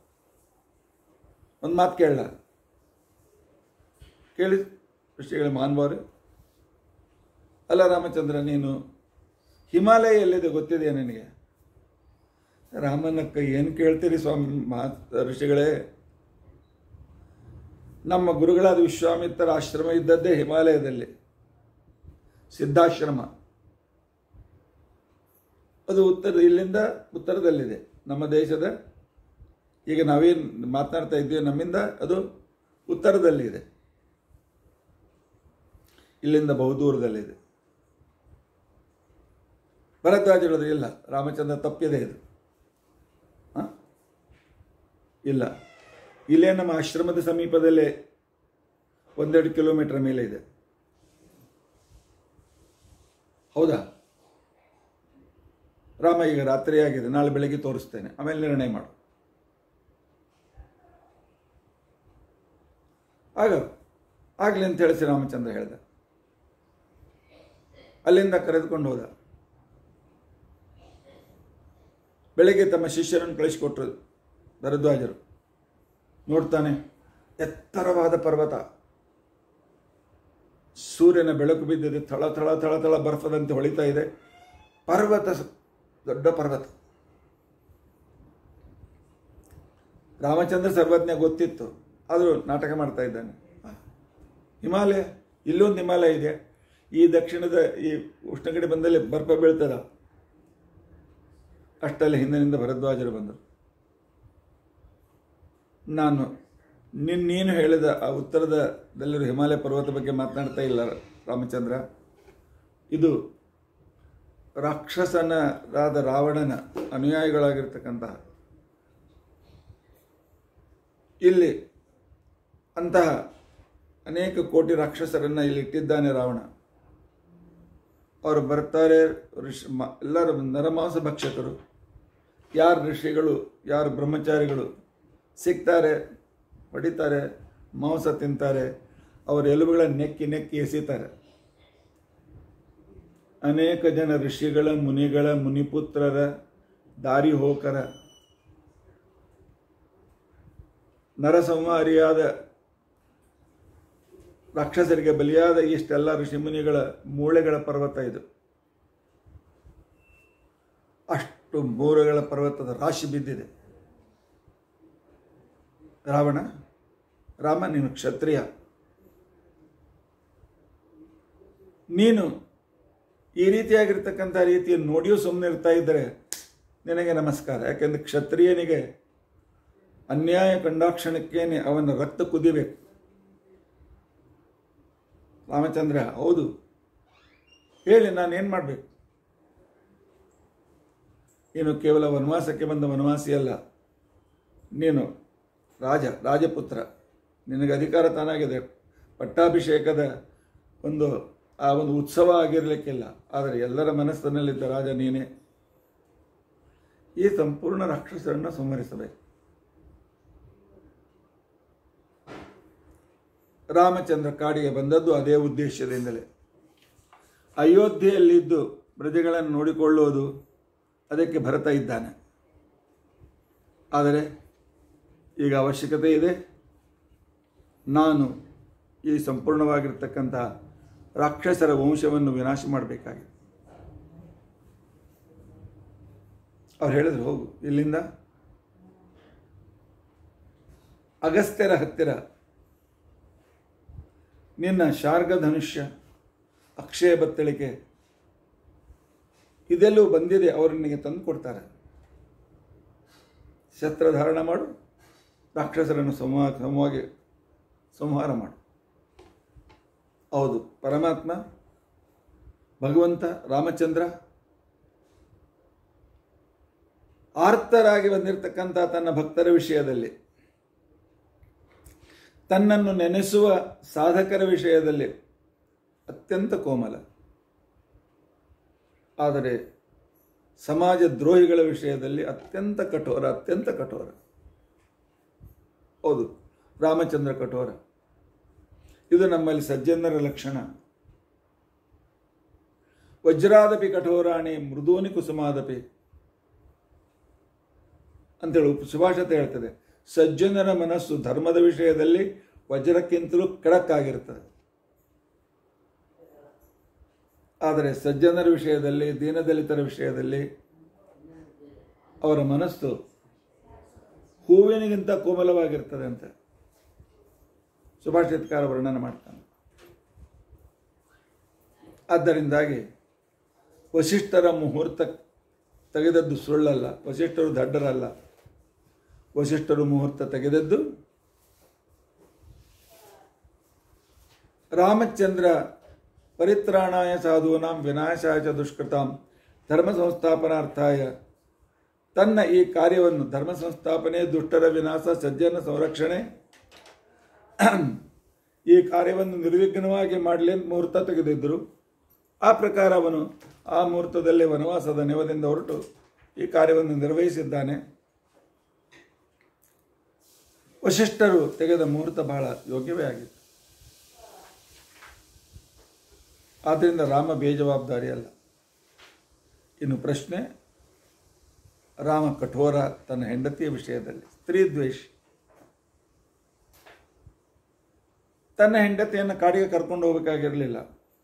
A: ಒಂದು ಮಾತು ಕೇಳಲ್ಲ ಕೇಳಿ ಋಷಿಗಳ ಮಾನ್ವರು ಅಲ್ಲ ರಾಮಚಂದ್ರ ನೀನು ಹಿಮಾಲಯ ಎಲ್ಲಿದೆ ಗೊತ್ತಿದೆಯಾ ನಿನಗೆ ರಾಮನಕ್ಕ ಏನು ಕೇಳ್ತೀರಿ ಸ್ವಾಮಿ ಮಾತ್ ಋಷಿಗಳೇ ನಮ್ಮ ಗುರುಗಳಾದ ವಿಶ್ವಾಮಿತ್ರ ಆಶ್ರಮ ಇದ್ದದ್ದೇ ಹಿಮಾಲಯದಲ್ಲಿ ಸಿದ್ಧಾಶ್ರಮ ಅದು ಉತ್ತರ ಇಲ್ಲಿಂದ ಉತ್ತರದಲ್ಲಿದೆ ನಮ್ಮ ದೇಶದ ಈಗ ನಾವೇನು ಮಾತನಾಡ್ತಾ ಇದ್ದೀವಿ ನಮ್ಮಿಂದ ಅದು ಉತ್ತರದಲ್ಲಿದೆ ಇಲ್ಲಿಂದ ಬಹುದೂರದಲ್ಲಿದೆ ಭರದ್ವಾಜ ಹೇಳಿದ್ರು ಇಲ್ಲ ರಾಮಚಂದ್ರ ತಪ್ಪಿದೆ ಇದು ಆ? ಇಲ್ಲ ಇಲ್ಲೇ ನಮ್ಮ ಆಶ್ರಮದ ಸಮೀಪದಲ್ಲೇ ಒಂದೆರಡು ಕಿಲೋಮೀಟರ್ ಮೇಲೆ ಇದೆ ಹೌದಾ ರಾಮ ಈಗ ರಾತ್ರಿ ಆಗಿದೆ ನಾಳೆ ಬೆಳಗ್ಗೆ ತೋರಿಸ್ತೇನೆ ಆಮೇಲೆ ನಿರ್ಣಯ ಮಾಡು ಆಗ ಆಗಲಿ ಅಂತ ಹೇಳಿಸಿ ರಾಮಚಂದ್ರ ಹೇಳ್ದ ಅಲ್ಲಿಂದ ಕರೆದುಕೊಂಡು ಹೋದ ಬೆಳಗ್ಗೆ ತಮ್ಮ ಶಿಷ್ಯರನ್ನು ಕಳಿಸಿಕೊಟ್ರು ಭರದ್ವಾಜರು ನೋಡ್ತಾನೆ ಎತ್ತರವಾದ ಪರ್ವತ ಸೂರ್ಯನ ಬೆಳಕು ಬಿದ್ದಿದೆ ಥಳ ಥಳ ಥಳ ಥಳ ಬರ್ಫದಂತೆ ಹೊಳಿತಾ ಇದೆ ಪರ್ವತ ಸ- ದೊಡ್ಡ ಪರ್ವತ ರಾಮಚಂದ್ರ ಸರ್ವಜ್ಞ ಗೊತ್ತಿತ್ತು ಆದರೂ ನಾಟಕ ಮಾಡ್ತಾ ಇದ್ದಾನೆ ಹಿಮಾಲಯ ಇಲ್ಲೊಂದು ಹಿಮಾಲಯ ಇದೆ ಈ ದಕ್ಷಿಣದ ಈ ಉಷ್ಣಗಡೆ ಬಂದಲ್ಲಿ ಬರ್ಫ ಬೀಳ್ತದ ಅಷ್ಟಲ್ಲಿ ಹಿಂದಿನಿಂದ ಭರದ್ವಾಜರು ಬಂದರು ನಾನು ನಿನ್ ನೀನು ಹೇಳಿದ ಆ ಉತ್ತರದಲ್ಲಿರೋ ಹಿಮಾಲಯ ಪರ್ವತ ಬಗ್ಗೆ ಮಾತನಾಡ್ತಾ ಇಲ್ಲ ರಾಮಚಂದ್ರ ಇದು ರಾಕ್ಷಸನರಾದ ರಾವಣನ ಅನುಯಾಯಿಗಳಾಗಿರ್ತಕ್ಕಂತಹ ಇಲ್ಲಿ ಅಂತಹ ಅನೇಕ ಕೋಟಿ ರಾಕ್ಷಸರನ್ನು ಇಲ್ಲಿ ಇಟ್ಟಿದ್ದಾನೆ ರಾವಣ ಅವರು ಬರ್ತಾರೆ ಋಷಿ ಮ- ಎಲ್ಲರೂ ನರಮಾಂಸ ಭಕ್ಷಕರು ಯಾರು ಋಷಿಗಳು ಯಾರು ಬ್ರಹ್ಮಚಾರಿಗಳು ಸಿಗ್ತಾರೆ ಹೊಡಿತಾರೆ ಮಾಂಸ ತಿಂತಾರೆ ಅವರ ಎಲುಬುಗಳ ನೆಕ್ಕಿ ನೆಕ್ಕಿ ಎಸಿತಾರೆ ಅನೇಕ ಜನ ಋಷಿಗಳ ಮುನಿಗಳ ಮುನಿಪುತ್ರರ ದಾರಿ ಹೋಕರ ನರಸಂಹಾರಿಯಾದ ರಾಕ್ಷಸರಿಗೆ ಬಲಿಯಾದ ಇಷ್ಟೆಲ್ಲ ಋಷಿಮುನಿಗಳ ಮೂಳೆಗಳ ಪರ್ವತ ಇದು ಅಷ್ಟು ಮೂಳೆಗಳ ಪರ್ವತದ ರಾಶಿ ಬಿದ್ದಿದೆ ರಾವಣ ರಾಮ ನೀನು ಕ್ಷತ್ರಿಯ ನೀನು ಈ ರೀತಿಯಾಗಿರ್ತಕ್ಕಂಥ ರೀತಿಯನ್ನು ನೋಡಿಯೂ ಸುಮ್ಮನೆ ಇರ್ತಾ ಇದ್ದರೆ ನಿನಗೆ ನಮಸ್ಕಾರ ಯಾಕೆಂದ್ರೆ ಕ್ಷತ್ರಿಯನಿಗೆ ಅನ್ಯಾಯ ಕಂಡಾಕ್ಷಣಕ್ಕೇನೆ ಅವನ ರಕ್ತ ಕುದಿಬೇಕು ರಾಮಚಂದ್ರ ಹೌದು ಹೇಳಿ ನಾನೇನು ಮಾಡಬೇಕು ನೀನು ಕೇವಲ ವನವಾಸಕ್ಕೆ ಬಂದ ವನವಾಸಿ ಅಲ್ಲ ನೀನು ರಾಜ ರಾಜಪುತ್ರ ನಿನಗೆ ಅಧಿಕಾರ ತಾನಾಗಿದೆ ಪಟ್ಟಾಭಿಷೇಕದ ಒಂದು ಆ ಒಂದು ಉತ್ಸವ ಆಗಿರಲಿಕ್ಕಿಲ್ಲ ಆದರೆ ಎಲ್ಲರ ಮನಸ್ಸಿನಲ್ಲಿದ್ದ ರಾಜ ನೀನೇ ಈ ಸಂಪೂರ್ಣ ರಾಕ್ಷಸರನ್ನು ಸಂಹರಿಸಬೇಕು ರಾಮಚಂದ್ರ ಕಾಡಿಗೆ ಬಂದದ್ದು ಅದೇ ಉದ್ದೇಶದಿಂದಲೇ ಅಯೋಧ್ಯೆಯಲ್ಲಿದ್ದು ಪ್ರಜೆಗಳನ್ನು ನೋಡಿಕೊಳ್ಳುವುದು ಅದಕ್ಕೆ ಭರತ ಇದ್ದಾನೆ ಆದರೆ ಈಗ ಅವಶ್ಯಕತೆ ಇದೆ ನಾನು ಈ ಸಂಪೂರ್ಣವಾಗಿರ್ತಕ್ಕಂಥ ರಾಕ್ಷಸರ ವಂಶವನ್ನು ವಿನಾಶ ಮಾಡಬೇಕಾಗಿದೆ ಅವ್ರು ಹೇಳಿದ್ರು ಹೋಗು ಇಲ್ಲಿಂದ ಅಗಸ್ತ್ಯರ ಹತ್ತಿರ ನಿನ್ನ ಶಾರ್ಗ ಧನುಷ್ಯ ಅಕ್ಷಯ ಬತ್ತಳಿಕೆ ಇದೆಲ್ಲೂ ಬಂದಿದೆ ಅವರು ನಿನಗೆ ತಂದು ಕೊಡ್ತಾರೆ ಶಸ್ತ್ರ ಧಾರಣ ಮಾಡು ರಾಕ್ಷಸರನ್ನು ಸಂವಾಹ ಸಮವಾಗಿ ಸಂಹಾರ ಮಾಡು ಹೌದು ಪರಮಾತ್ಮ ಭಗವಂತ ರಾಮಚಂದ್ರ ಆರ್ತರಾಗಿ ಬಂದಿರತಕ್ಕಂಥ ತನ್ನ ಭಕ್ತರ ವಿಷಯದಲ್ಲಿ ತನ್ನನ್ನು ನೆನೆಸುವ ಸಾಧಕರ ವಿಷಯದಲ್ಲಿ ಅತ್ಯಂತ ಕೋಮಲ ಆದರೆ ಸಮಾಜ ದ್ರೋಹಿಗಳ ವಿಷಯದಲ್ಲಿ ಅತ್ಯಂತ ಕಠೋರ ಅತ್ಯಂತ ಕಠೋರ ಹೌದು ರಾಮಚಂದ್ರ ಕಠೋರ ಇದು ನಮ್ಮಲ್ಲಿ ಸಜ್ಜನರ ಲಕ್ಷಣ ವಜ್ರಾದಪಿ ಕಠೋರಾಣಿ ಮೃದೂನಿ ಕುಸುಮಾದಪಿ ಅಂತೇಳಿ ಉಪ ಸುಭಾಷತೆ ಹೇಳ್ತದೆ ಸಜ್ಜನರ ಮನಸ್ಸು ಧರ್ಮದ ವಿಷಯದಲ್ಲಿ ವಜ್ರಕ್ಕಿಂತಲೂ ಕೆಳಕ್ಕಾಗಿರ್ತದೆ ಆದರೆ ಸಜ್ಜನರ ವಿಷಯದಲ್ಲಿ ದೀನದಲಿತರ ವಿಷಯದಲ್ಲಿ ಅವರ ಮನಸ್ಸು ಹೂವಿನಿಗಿಂತ ಕೋಮಲವಾಗಿರ್ತದೆ ಅಂತ ಸುಭಾಷಿತಕಾರ ವರ್ಣನೆ ಮಾಡ್ತಾನೆ ಆದ್ದರಿಂದಾಗಿ ವಸಿಷ್ಠರ ಮುಹೂರ್ತ ತೆಗೆದದ್ದು ಸುಳ್ಳಲ್ಲ ವಸಿಷ್ಠರು ದಡ್ಡರಲ್ಲ ವಸಿಷ್ಠರು ಮುಹೂರ್ತ ತೆಗೆದದ್ದು ರಾಮಚಂದ್ರ ಪರಿತ್ರಾಣಾಯ ಸಾಧೂನಾಂ ವಿನಾಶಾಯ ಚ ದುಷ್ಕೃತಾಂ ಧರ್ಮ ಸಂಸ್ಥಾಪನಾರ್ಥಾಯ ತನ್ನ ಈ ಕಾರ್ಯವನ್ನು ಧರ್ಮ ಸಂಸ್ಥಾಪನೆ ದುಷ್ಟರ ವಿನಾಶ ಸಜ್ಜನ ಸಂರಕ್ಷಣೆ ಈ ಕಾರ್ಯವನ್ನು ನಿರ್ವಿಘ್ನವಾಗಿ ಮಾಡಲಿ ಅಂತ ಮುಹೂರ್ತ ತೆಗೆದಿದ್ದರು ಆ ಪ್ರಕಾರ ಅವನು ಆ ಮುಹೂರ್ತದಲ್ಲಿ ವನವಾಸದ ನೆವದಿಂದ ಹೊರಟು ಈ ಕಾರ್ಯವನ್ನು ನಿರ್ವಹಿಸಿದ್ದಾನೆ ವಶಿಷ್ಠರು ತೆಗೆದ ಮುಹೂರ್ತ ಬಹಳ ಯೋಗ್ಯವೇ ಆಗಿತ್ತು ಆದ್ದರಿಂದ ರಾಮ ಬೇಜವಾಬ್ದಾರಿ ಅಲ್ಲ ಇನ್ನು ಪ್ರಶ್ನೆ ರಾಮ ಕಠೋರ ತನ್ನ ಹೆಂಡತಿಯ ವಿಷಯದಲ್ಲಿ ಸ್ತ್ರೀ ದ್ವೇಷಿ ತನ್ನ ಹೆಂಡತಿಯನ್ನು ಕಾಡಿಗೆ ಕರ್ಕೊಂಡು ಹೋಗಬೇಕಾಗಿರಲಿಲ್ಲ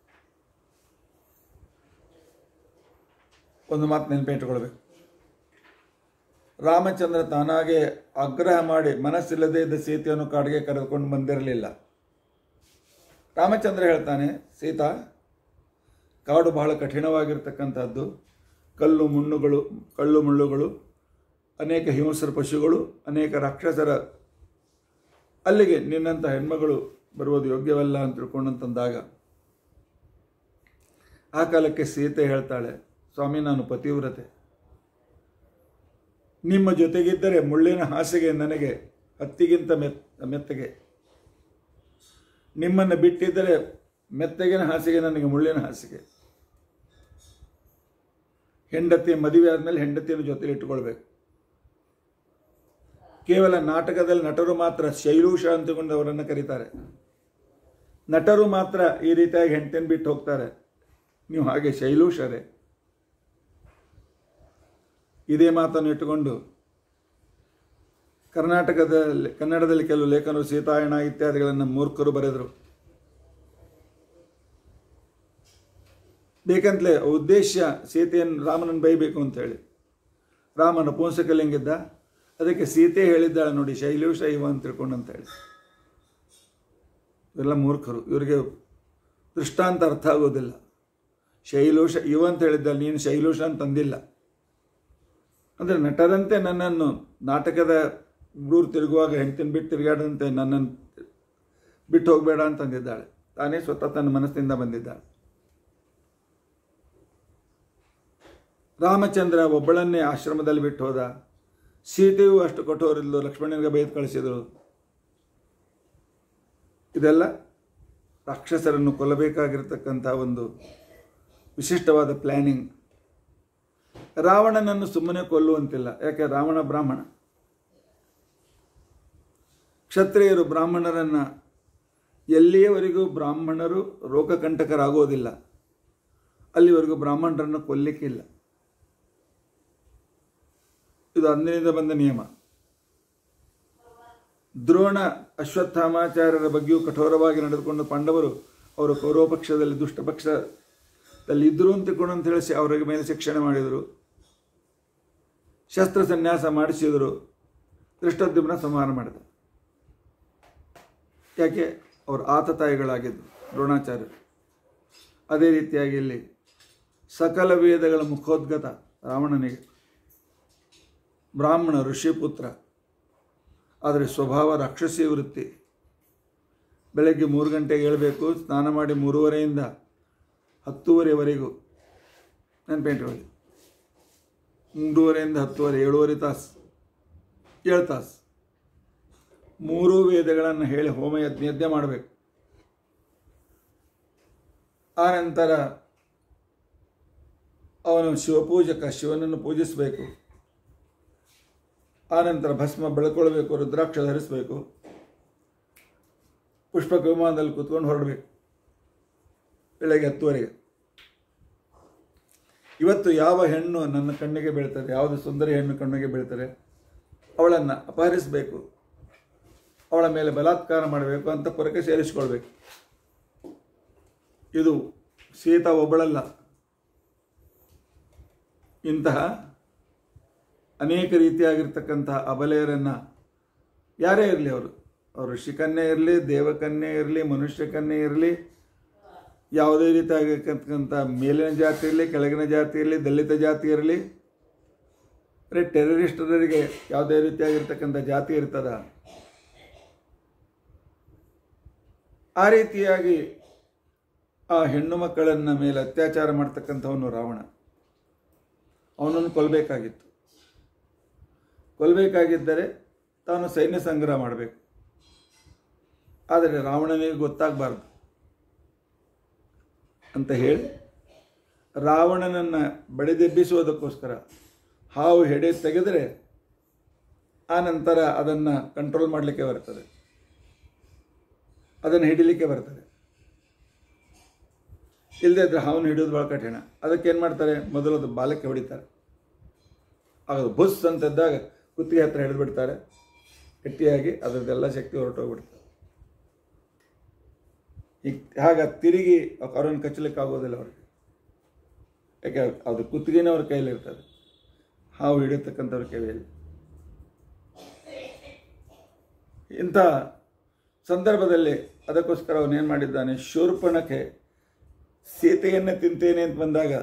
A: ಒಂದು ಮಾತು ನೆನಪಿಟ್ಟುಕೊಳ್ಬೇಕು ರಾಮಚಂದ್ರ ತಾನಾಗೆ ಆಗ್ರಹ ಮಾಡಿ ಮನಸ್ಸಿಲ್ಲದೆ ಇದ್ದ ಸೀತೆಯನ್ನು ಕಾಡಿಗೆ ಕರೆದುಕೊಂಡು ಬಂದಿರಲಿಲ್ಲ ರಾಮಚಂದ್ರ ಹೇಳ್ತಾನೆ ಸೀತಾ ಕಾಡು ಬಹಳ ಕಠಿಣವಾಗಿರ್ತಕ್ಕಂಥದ್ದು ಕಲ್ಲು ಮುಣ್ಣುಗಳು ಕಳ್ಳು ಮುಳ್ಳುಗಳು ಅನೇಕ ಹಿಂಸರ ಪಶುಗಳು ಅನೇಕ ರಾಕ್ಷಸರ ಅಲ್ಲಿಗೆ ನಿನ್ನಂಥ ಹೆಣ್ಮಗಳು ಬರುವುದು ಯೋಗ್ಯವಲ್ಲ ಅಂತ ತಿಳ್ಕೊಂಡಂತಂದಾಗ ಆ ಕಾಲಕ್ಕೆ ಸೀತೆ ಹೇಳ್ತಾಳೆ ಸ್ವಾಮಿ ನಾನು ಪತಿವ್ರತೆ ನಿಮ್ಮ ಜೊತೆಗಿದ್ದರೆ ಮುಳ್ಳಿನ ಹಾಸಿಗೆ ನನಗೆ ಹತ್ತಿಗಿಂತ ಮೆತ್ ಮೆತ್ತಗೆ ನಿಮ್ಮನ್ನು ಬಿಟ್ಟಿದ್ದರೆ ಮೆತ್ತಗಿನ ಹಾಸಿಗೆ ನನಗೆ ಮುಳ್ಳಿನ ಹಾಸಿಗೆ ಹೆಂಡತಿ ಮದುವೆ ಆದಮೇಲೆ ಹೆಂಡತಿಯನ್ನು ಜೊತೆಲಿ ಇಟ್ಟುಕೊಳ್ಬೇಕು ಕೇವಲ ನಾಟಕದಲ್ಲಿ ನಟರು ಮಾತ್ರ ಶೈಲೂಷ ಅಂತಕೊಂಡು ಅವರನ್ನು ಕರೀತಾರೆ ನಟರು ಮಾತ್ರ ಈ ರೀತಿಯಾಗಿ ಹೆಂಡತಿನ ಬಿಟ್ಟು ಹೋಗ್ತಾರೆ ನೀವು ಹಾಗೆ ಶೈಲೂಷರೇ ಇದೇ ಮಾತನ್ನು ಇಟ್ಟುಕೊಂಡು ಕರ್ನಾಟಕದಲ್ಲಿ ಕನ್ನಡದಲ್ಲಿ ಕೆಲವು ಲೇಖನರು ಸೀತಾಯಣ ಇತ್ಯಾದಿಗಳನ್ನು ಮೂರ್ಖರು ಬರೆದರು ಬೇಕಂತಲೇ ಉದ್ದೇಶ ಸೀತೆಯನ್ನು ರಾಮನನ್ನು ಬೈಬೇಕು ಅಂತ ಹೇಳಿ ರಾಮನ ಪುಂಸಕಲಿಂಗಿದ್ದ ಅದಕ್ಕೆ ಸೀತೆ ಹೇಳಿದ್ದಾಳೆ ನೋಡಿ ಶೈಲೂಷ ಇವ ಅಂತ ತಿಳ್ಕೊಂಡು ಅಂತ ಹೇಳಿ ಇವೆಲ್ಲ ಮೂರ್ಖರು ಇವರಿಗೆ ದೃಷ್ಟಾಂತ ಅರ್ಥ ಆಗೋದಿಲ್ಲ ಶೈಲೂಷ ಇವ ಅಂತ ಹೇಳಿದ್ದ ನೀನು ಶೈಲೂಷ ಅಂತ ತಂದಿಲ್ಲ ಅಂದರೆ ನಟರಂತೆ ನನ್ನನ್ನು ನಾಟಕದ ಊರು ತಿರುಗುವಾಗ ಹೆಂಡ್ತಿನ ಬಿಟ್ಟು ತಿರುಗಾಡದಂತೆ ನನ್ನನ್ನು ಬಿಟ್ಟು ಹೋಗಬೇಡ ಅಂತಂದಿದ್ದಾಳೆ ತಾನೇ ಸ್ವತಃ ತನ್ನ ಮನಸ್ಸಿನಿಂದ ಬಂದಿದ್ದಾಳೆ ರಾಮಚಂದ್ರ ಒಬ್ಬಳನ್ನೇ ಆಶ್ರಮದಲ್ಲಿ ಬಿಟ್ಟು ಹೋದ ಸೀತೆಯೂ ಅಷ್ಟು ಕಠೋರಿದ್ಲು ಲಕ್ಷ್ಮಣನಿಗೆ ಬೈದು ಕಳಿಸಿದರು ಇದೆಲ್ಲ ರಾಕ್ಷಸರನ್ನು ಕೊಲ್ಲಬೇಕಾಗಿರ್ತಕ್ಕಂಥ ಒಂದು ವಿಶಿಷ್ಟವಾದ ಪ್ಲ್ಯಾನಿಂಗ್ ರಾವಣನನ್ನು ಸುಮ್ಮನೆ ಕೊಲ್ಲುವಂತಿಲ್ಲ ಯಾಕೆ ರಾವಣ ಬ್ರಾಹ್ಮಣ ಕ್ಷತ್ರಿಯರು ಬ್ರಾಹ್ಮಣರನ್ನ ಎಲ್ಲಿಯವರೆಗೂ ಬ್ರಾಹ್ಮಣರು ರೋಗಕಂಟಕರಾಗೋದಿಲ್ಲ ಅಲ್ಲಿವರೆಗೂ ಬ್ರಾಹ್ಮಣರನ್ನು ಕೊಲ್ಲಿಕ್ಕಿಲ್ಲ ಇದು ಅಂದಿನಿಂದ ಬಂದ ನಿಯಮ ದ್ರೋಣ ಅಶ್ವತ್ಥಾಮಾಚಾರ್ಯರ ಬಗ್ಗೆಯೂ ಕಠೋರವಾಗಿ ನಡೆದುಕೊಂಡು ಪಾಂಡವರು ಅವರು ಕೌರವ ಪಕ್ಷದಲ್ಲಿ ದುಷ್ಟ ಪಕ್ಷದಲ್ಲಿ ಇದ್ದರು ಅಂತ ತಿಳ್ಕೊಂಡು ಅಂತ ಹೇಳಿ ಅವರಿಗೆ ಮೇಲೆ ಶಿಕ್ಷಣ ಮಾಡಿದರು ಶಸ್ತ್ರ ಸನ್ಯಾಸ ಮಾಡಿಸಿದರು ದೃಷ್ಟದ್ಯುಮ್ನ ಸಂಹಾರ ಮಾಡಿದ ಯಾಕೆ ಅವರು ಆತತಾಯಿಗಳಾಗಿದ್ದು ದ್ರೋಣಾಚಾರ್ಯರು ಅದೇ ರೀತಿಯಾಗಿ ಇಲ್ಲಿ ಸಕಲ ವೇದಗಳ ಮುಖೋದ್ಗತ ರಾವಣನಿಗೆ ಬ್ರಾಹ್ಮಣ ಋಷಿಪುತ್ರ ಆದರೆ ಸ್ವಭಾವ ರಾಕ್ಷಸಿ ವೃತ್ತಿ ಬೆಳಗ್ಗೆ ಮೂರು ಗಂಟೆಗೆ ಏಳಬೇಕು ಸ್ನಾನ ಮಾಡಿ ಮೂರುವರೆಯಿಂದ ಹತ್ತುವರೆವರೆಗೂ ನೆನಪೇಂಟ್ಕೊಳ್ಳಿ ಮೂರುವರೆಯಿಂದ ಹತ್ತುವರೆ ಏಳುವರೆ ತಾಸು ಏಳು ತಾಸು ಮೂರು ವೇದಗಳನ್ನು ಹೇಳಿ ಹೋಮ ಯಜ್ಞ ಯಜ್ಞ ಮಾಡಬೇಕು ಆ ನಂತರ ಅವನು ಶಿವಪೂಜಕ ಶಿವನನ್ನು ಪೂಜಿಸಬೇಕು ಆನಂತರ ಭಸ್ಮ ಬೆಳ್ಕೊಳ್ಬೇಕು ರುದ್ರಾಕ್ಷ ಧರಿಸಬೇಕು ಪುಷ್ಪಕ ವಿಮಾನದಲ್ಲಿ ಕೂತ್ಕೊಂಡು ಹೊರಡಬೇಕು ಬೆಳಗ್ಗೆ ಹತ್ತುವರೆಗೆ ಇವತ್ತು ಯಾವ ಹೆಣ್ಣು ನನ್ನ ಕಣ್ಣಿಗೆ ಬೀಳ್ತದೆ ಯಾವುದು ಸುಂದರಿ ಹೆಣ್ಣು ಕಣ್ಣಿಗೆ ಬೀಳ್ತಾರೆ ಅವಳನ್ನು ಅಪಹರಿಸಬೇಕು ಅವಳ ಮೇಲೆ ಬಲಾತ್ಕಾರ ಮಾಡಬೇಕು ಅಂತ ಪೊರಕೆ ಸೇರಿಸಿಕೊಳ್ಬೇಕು ಇದು ಸೀತಾ ಒಬ್ಬಳಲ್ಲ ಇಂತಹ ಅನೇಕ ರೀತಿಯಾಗಿರ್ತಕ್ಕಂತಹ ಅಬಲೆಯರನ್ನು ಯಾರೇ ಇರಲಿ ಅವರು ಅವ್ರು ಋಷಿಕನ್ಯೆ ಇರಲಿ ದೇವಕನ್ಯೆ ಇರಲಿ ಮನುಷ್ಯ ಕನ್ಯೆ ಇರಲಿ ಯಾವುದೇ ರೀತಿ ಆಗಿರ್ತಕ್ಕಂಥ ಮೇಲಿನ ಜಾತಿ ಇರಲಿ ಕೆಳಗಿನ ಜಾತಿ ಇರಲಿ ದಲಿತ ಜಾತಿ ಇರಲಿ ಅಂದರೆ ಟೆರರಿಸ್ಟರಿಗೆ ಯಾವುದೇ ರೀತಿಯಾಗಿರ್ತಕ್ಕಂಥ ಜಾತಿ ಇರ್ತದ ಆ ರೀತಿಯಾಗಿ ಆ ಹೆಣ್ಣು ಮಕ್ಕಳನ್ನ ಮೇಲೆ ಅತ್ಯಾಚಾರ ಮಾಡ್ತಕ್ಕಂಥವನು ರಾವಣ ಅವನನ್ನು ಕೊಲ್ಲಬೇಕಾಗಿತ್ತು ಕೊಲ್ಲಬೇಕಾಗಿದ್ದರೆ ತಾನು ಸೈನ್ಯ ಸಂಗ್ರಹ ಮಾಡಬೇಕು ಆದರೆ ರಾವಣನಿಗೆ ಗೊತ್ತಾಗಬಾರ್ದು ಅಂತ ಹೇಳಿ ರಾವಣನನ್ನು ಬಡಿದೆಬ್ಬಿಸುವುದಕ್ಕೋಸ್ಕರ ಹಾವು ಹೆಡೆ ತೆಗೆದರೆ ಆ ನಂತರ ಅದನ್ನು ಕಂಟ್ರೋಲ್ ಮಾಡಲಿಕ್ಕೆ ಬರ್ತದೆ ಅದನ್ನು ಹಿಡಿಲಿಕ್ಕೆ ಬರ್ತದೆ ಇಲ್ಲದೆ ಇದ್ರೆ ಹಾವನ್ನು ಹಿಡಿಯೋದು ಭಾಳ ಕಠಿಣ ಅದಕ್ಕೆ ಏನು ಮಾಡ್ತಾರೆ ಮೊದಲು ಅದು ಬಾಲಕ್ಕೆ ಹೊಡಿತಾರೆ ಆಗ ಅದು ಬುಸ್ ಅಂತದ್ದಾಗ ಕುತ್ತಿಗೆ ಹತ್ರ ಹಿಡಿದು ಬಿಡ್ತಾರೆ ಗಟ್ಟಿಯಾಗಿ ಅದರದ್ದೆಲ್ಲ ಶಕ್ತಿ ಹೊರಟೋಗ್ಬಿಡ್ತಾರೆ ಈಗ ಹಾಗ ತಿರುಗಿ ಅವರನ್ನು ಕಚ್ಚಲಿಕ್ಕೆ ಆಗೋದಿಲ್ಲ ಅವ್ರಿಗೆ ಯಾಕೆ ಅದು ಕುತ್ತಿಗೆನೇ ಅವ್ರ ಕೈಯಲ್ಲಿ ಇರ್ತದೆ ಹಾವು ಹಿಡಿಯತಕ್ಕಂಥವ್ರ ಕೈಯಲ್ಲಿ ಇಂಥ ಸಂದರ್ಭದಲ್ಲಿ ಅದಕ್ಕೋಸ್ಕರ ಅವನೇನು ಮಾಡಿದ್ದಾನೆ ಶೂರ್ಪಣಕ್ಕೆ ಸೀತೆಯನ್ನೇ ತಿಂತೇನೆ ಅಂತ ಬಂದಾಗ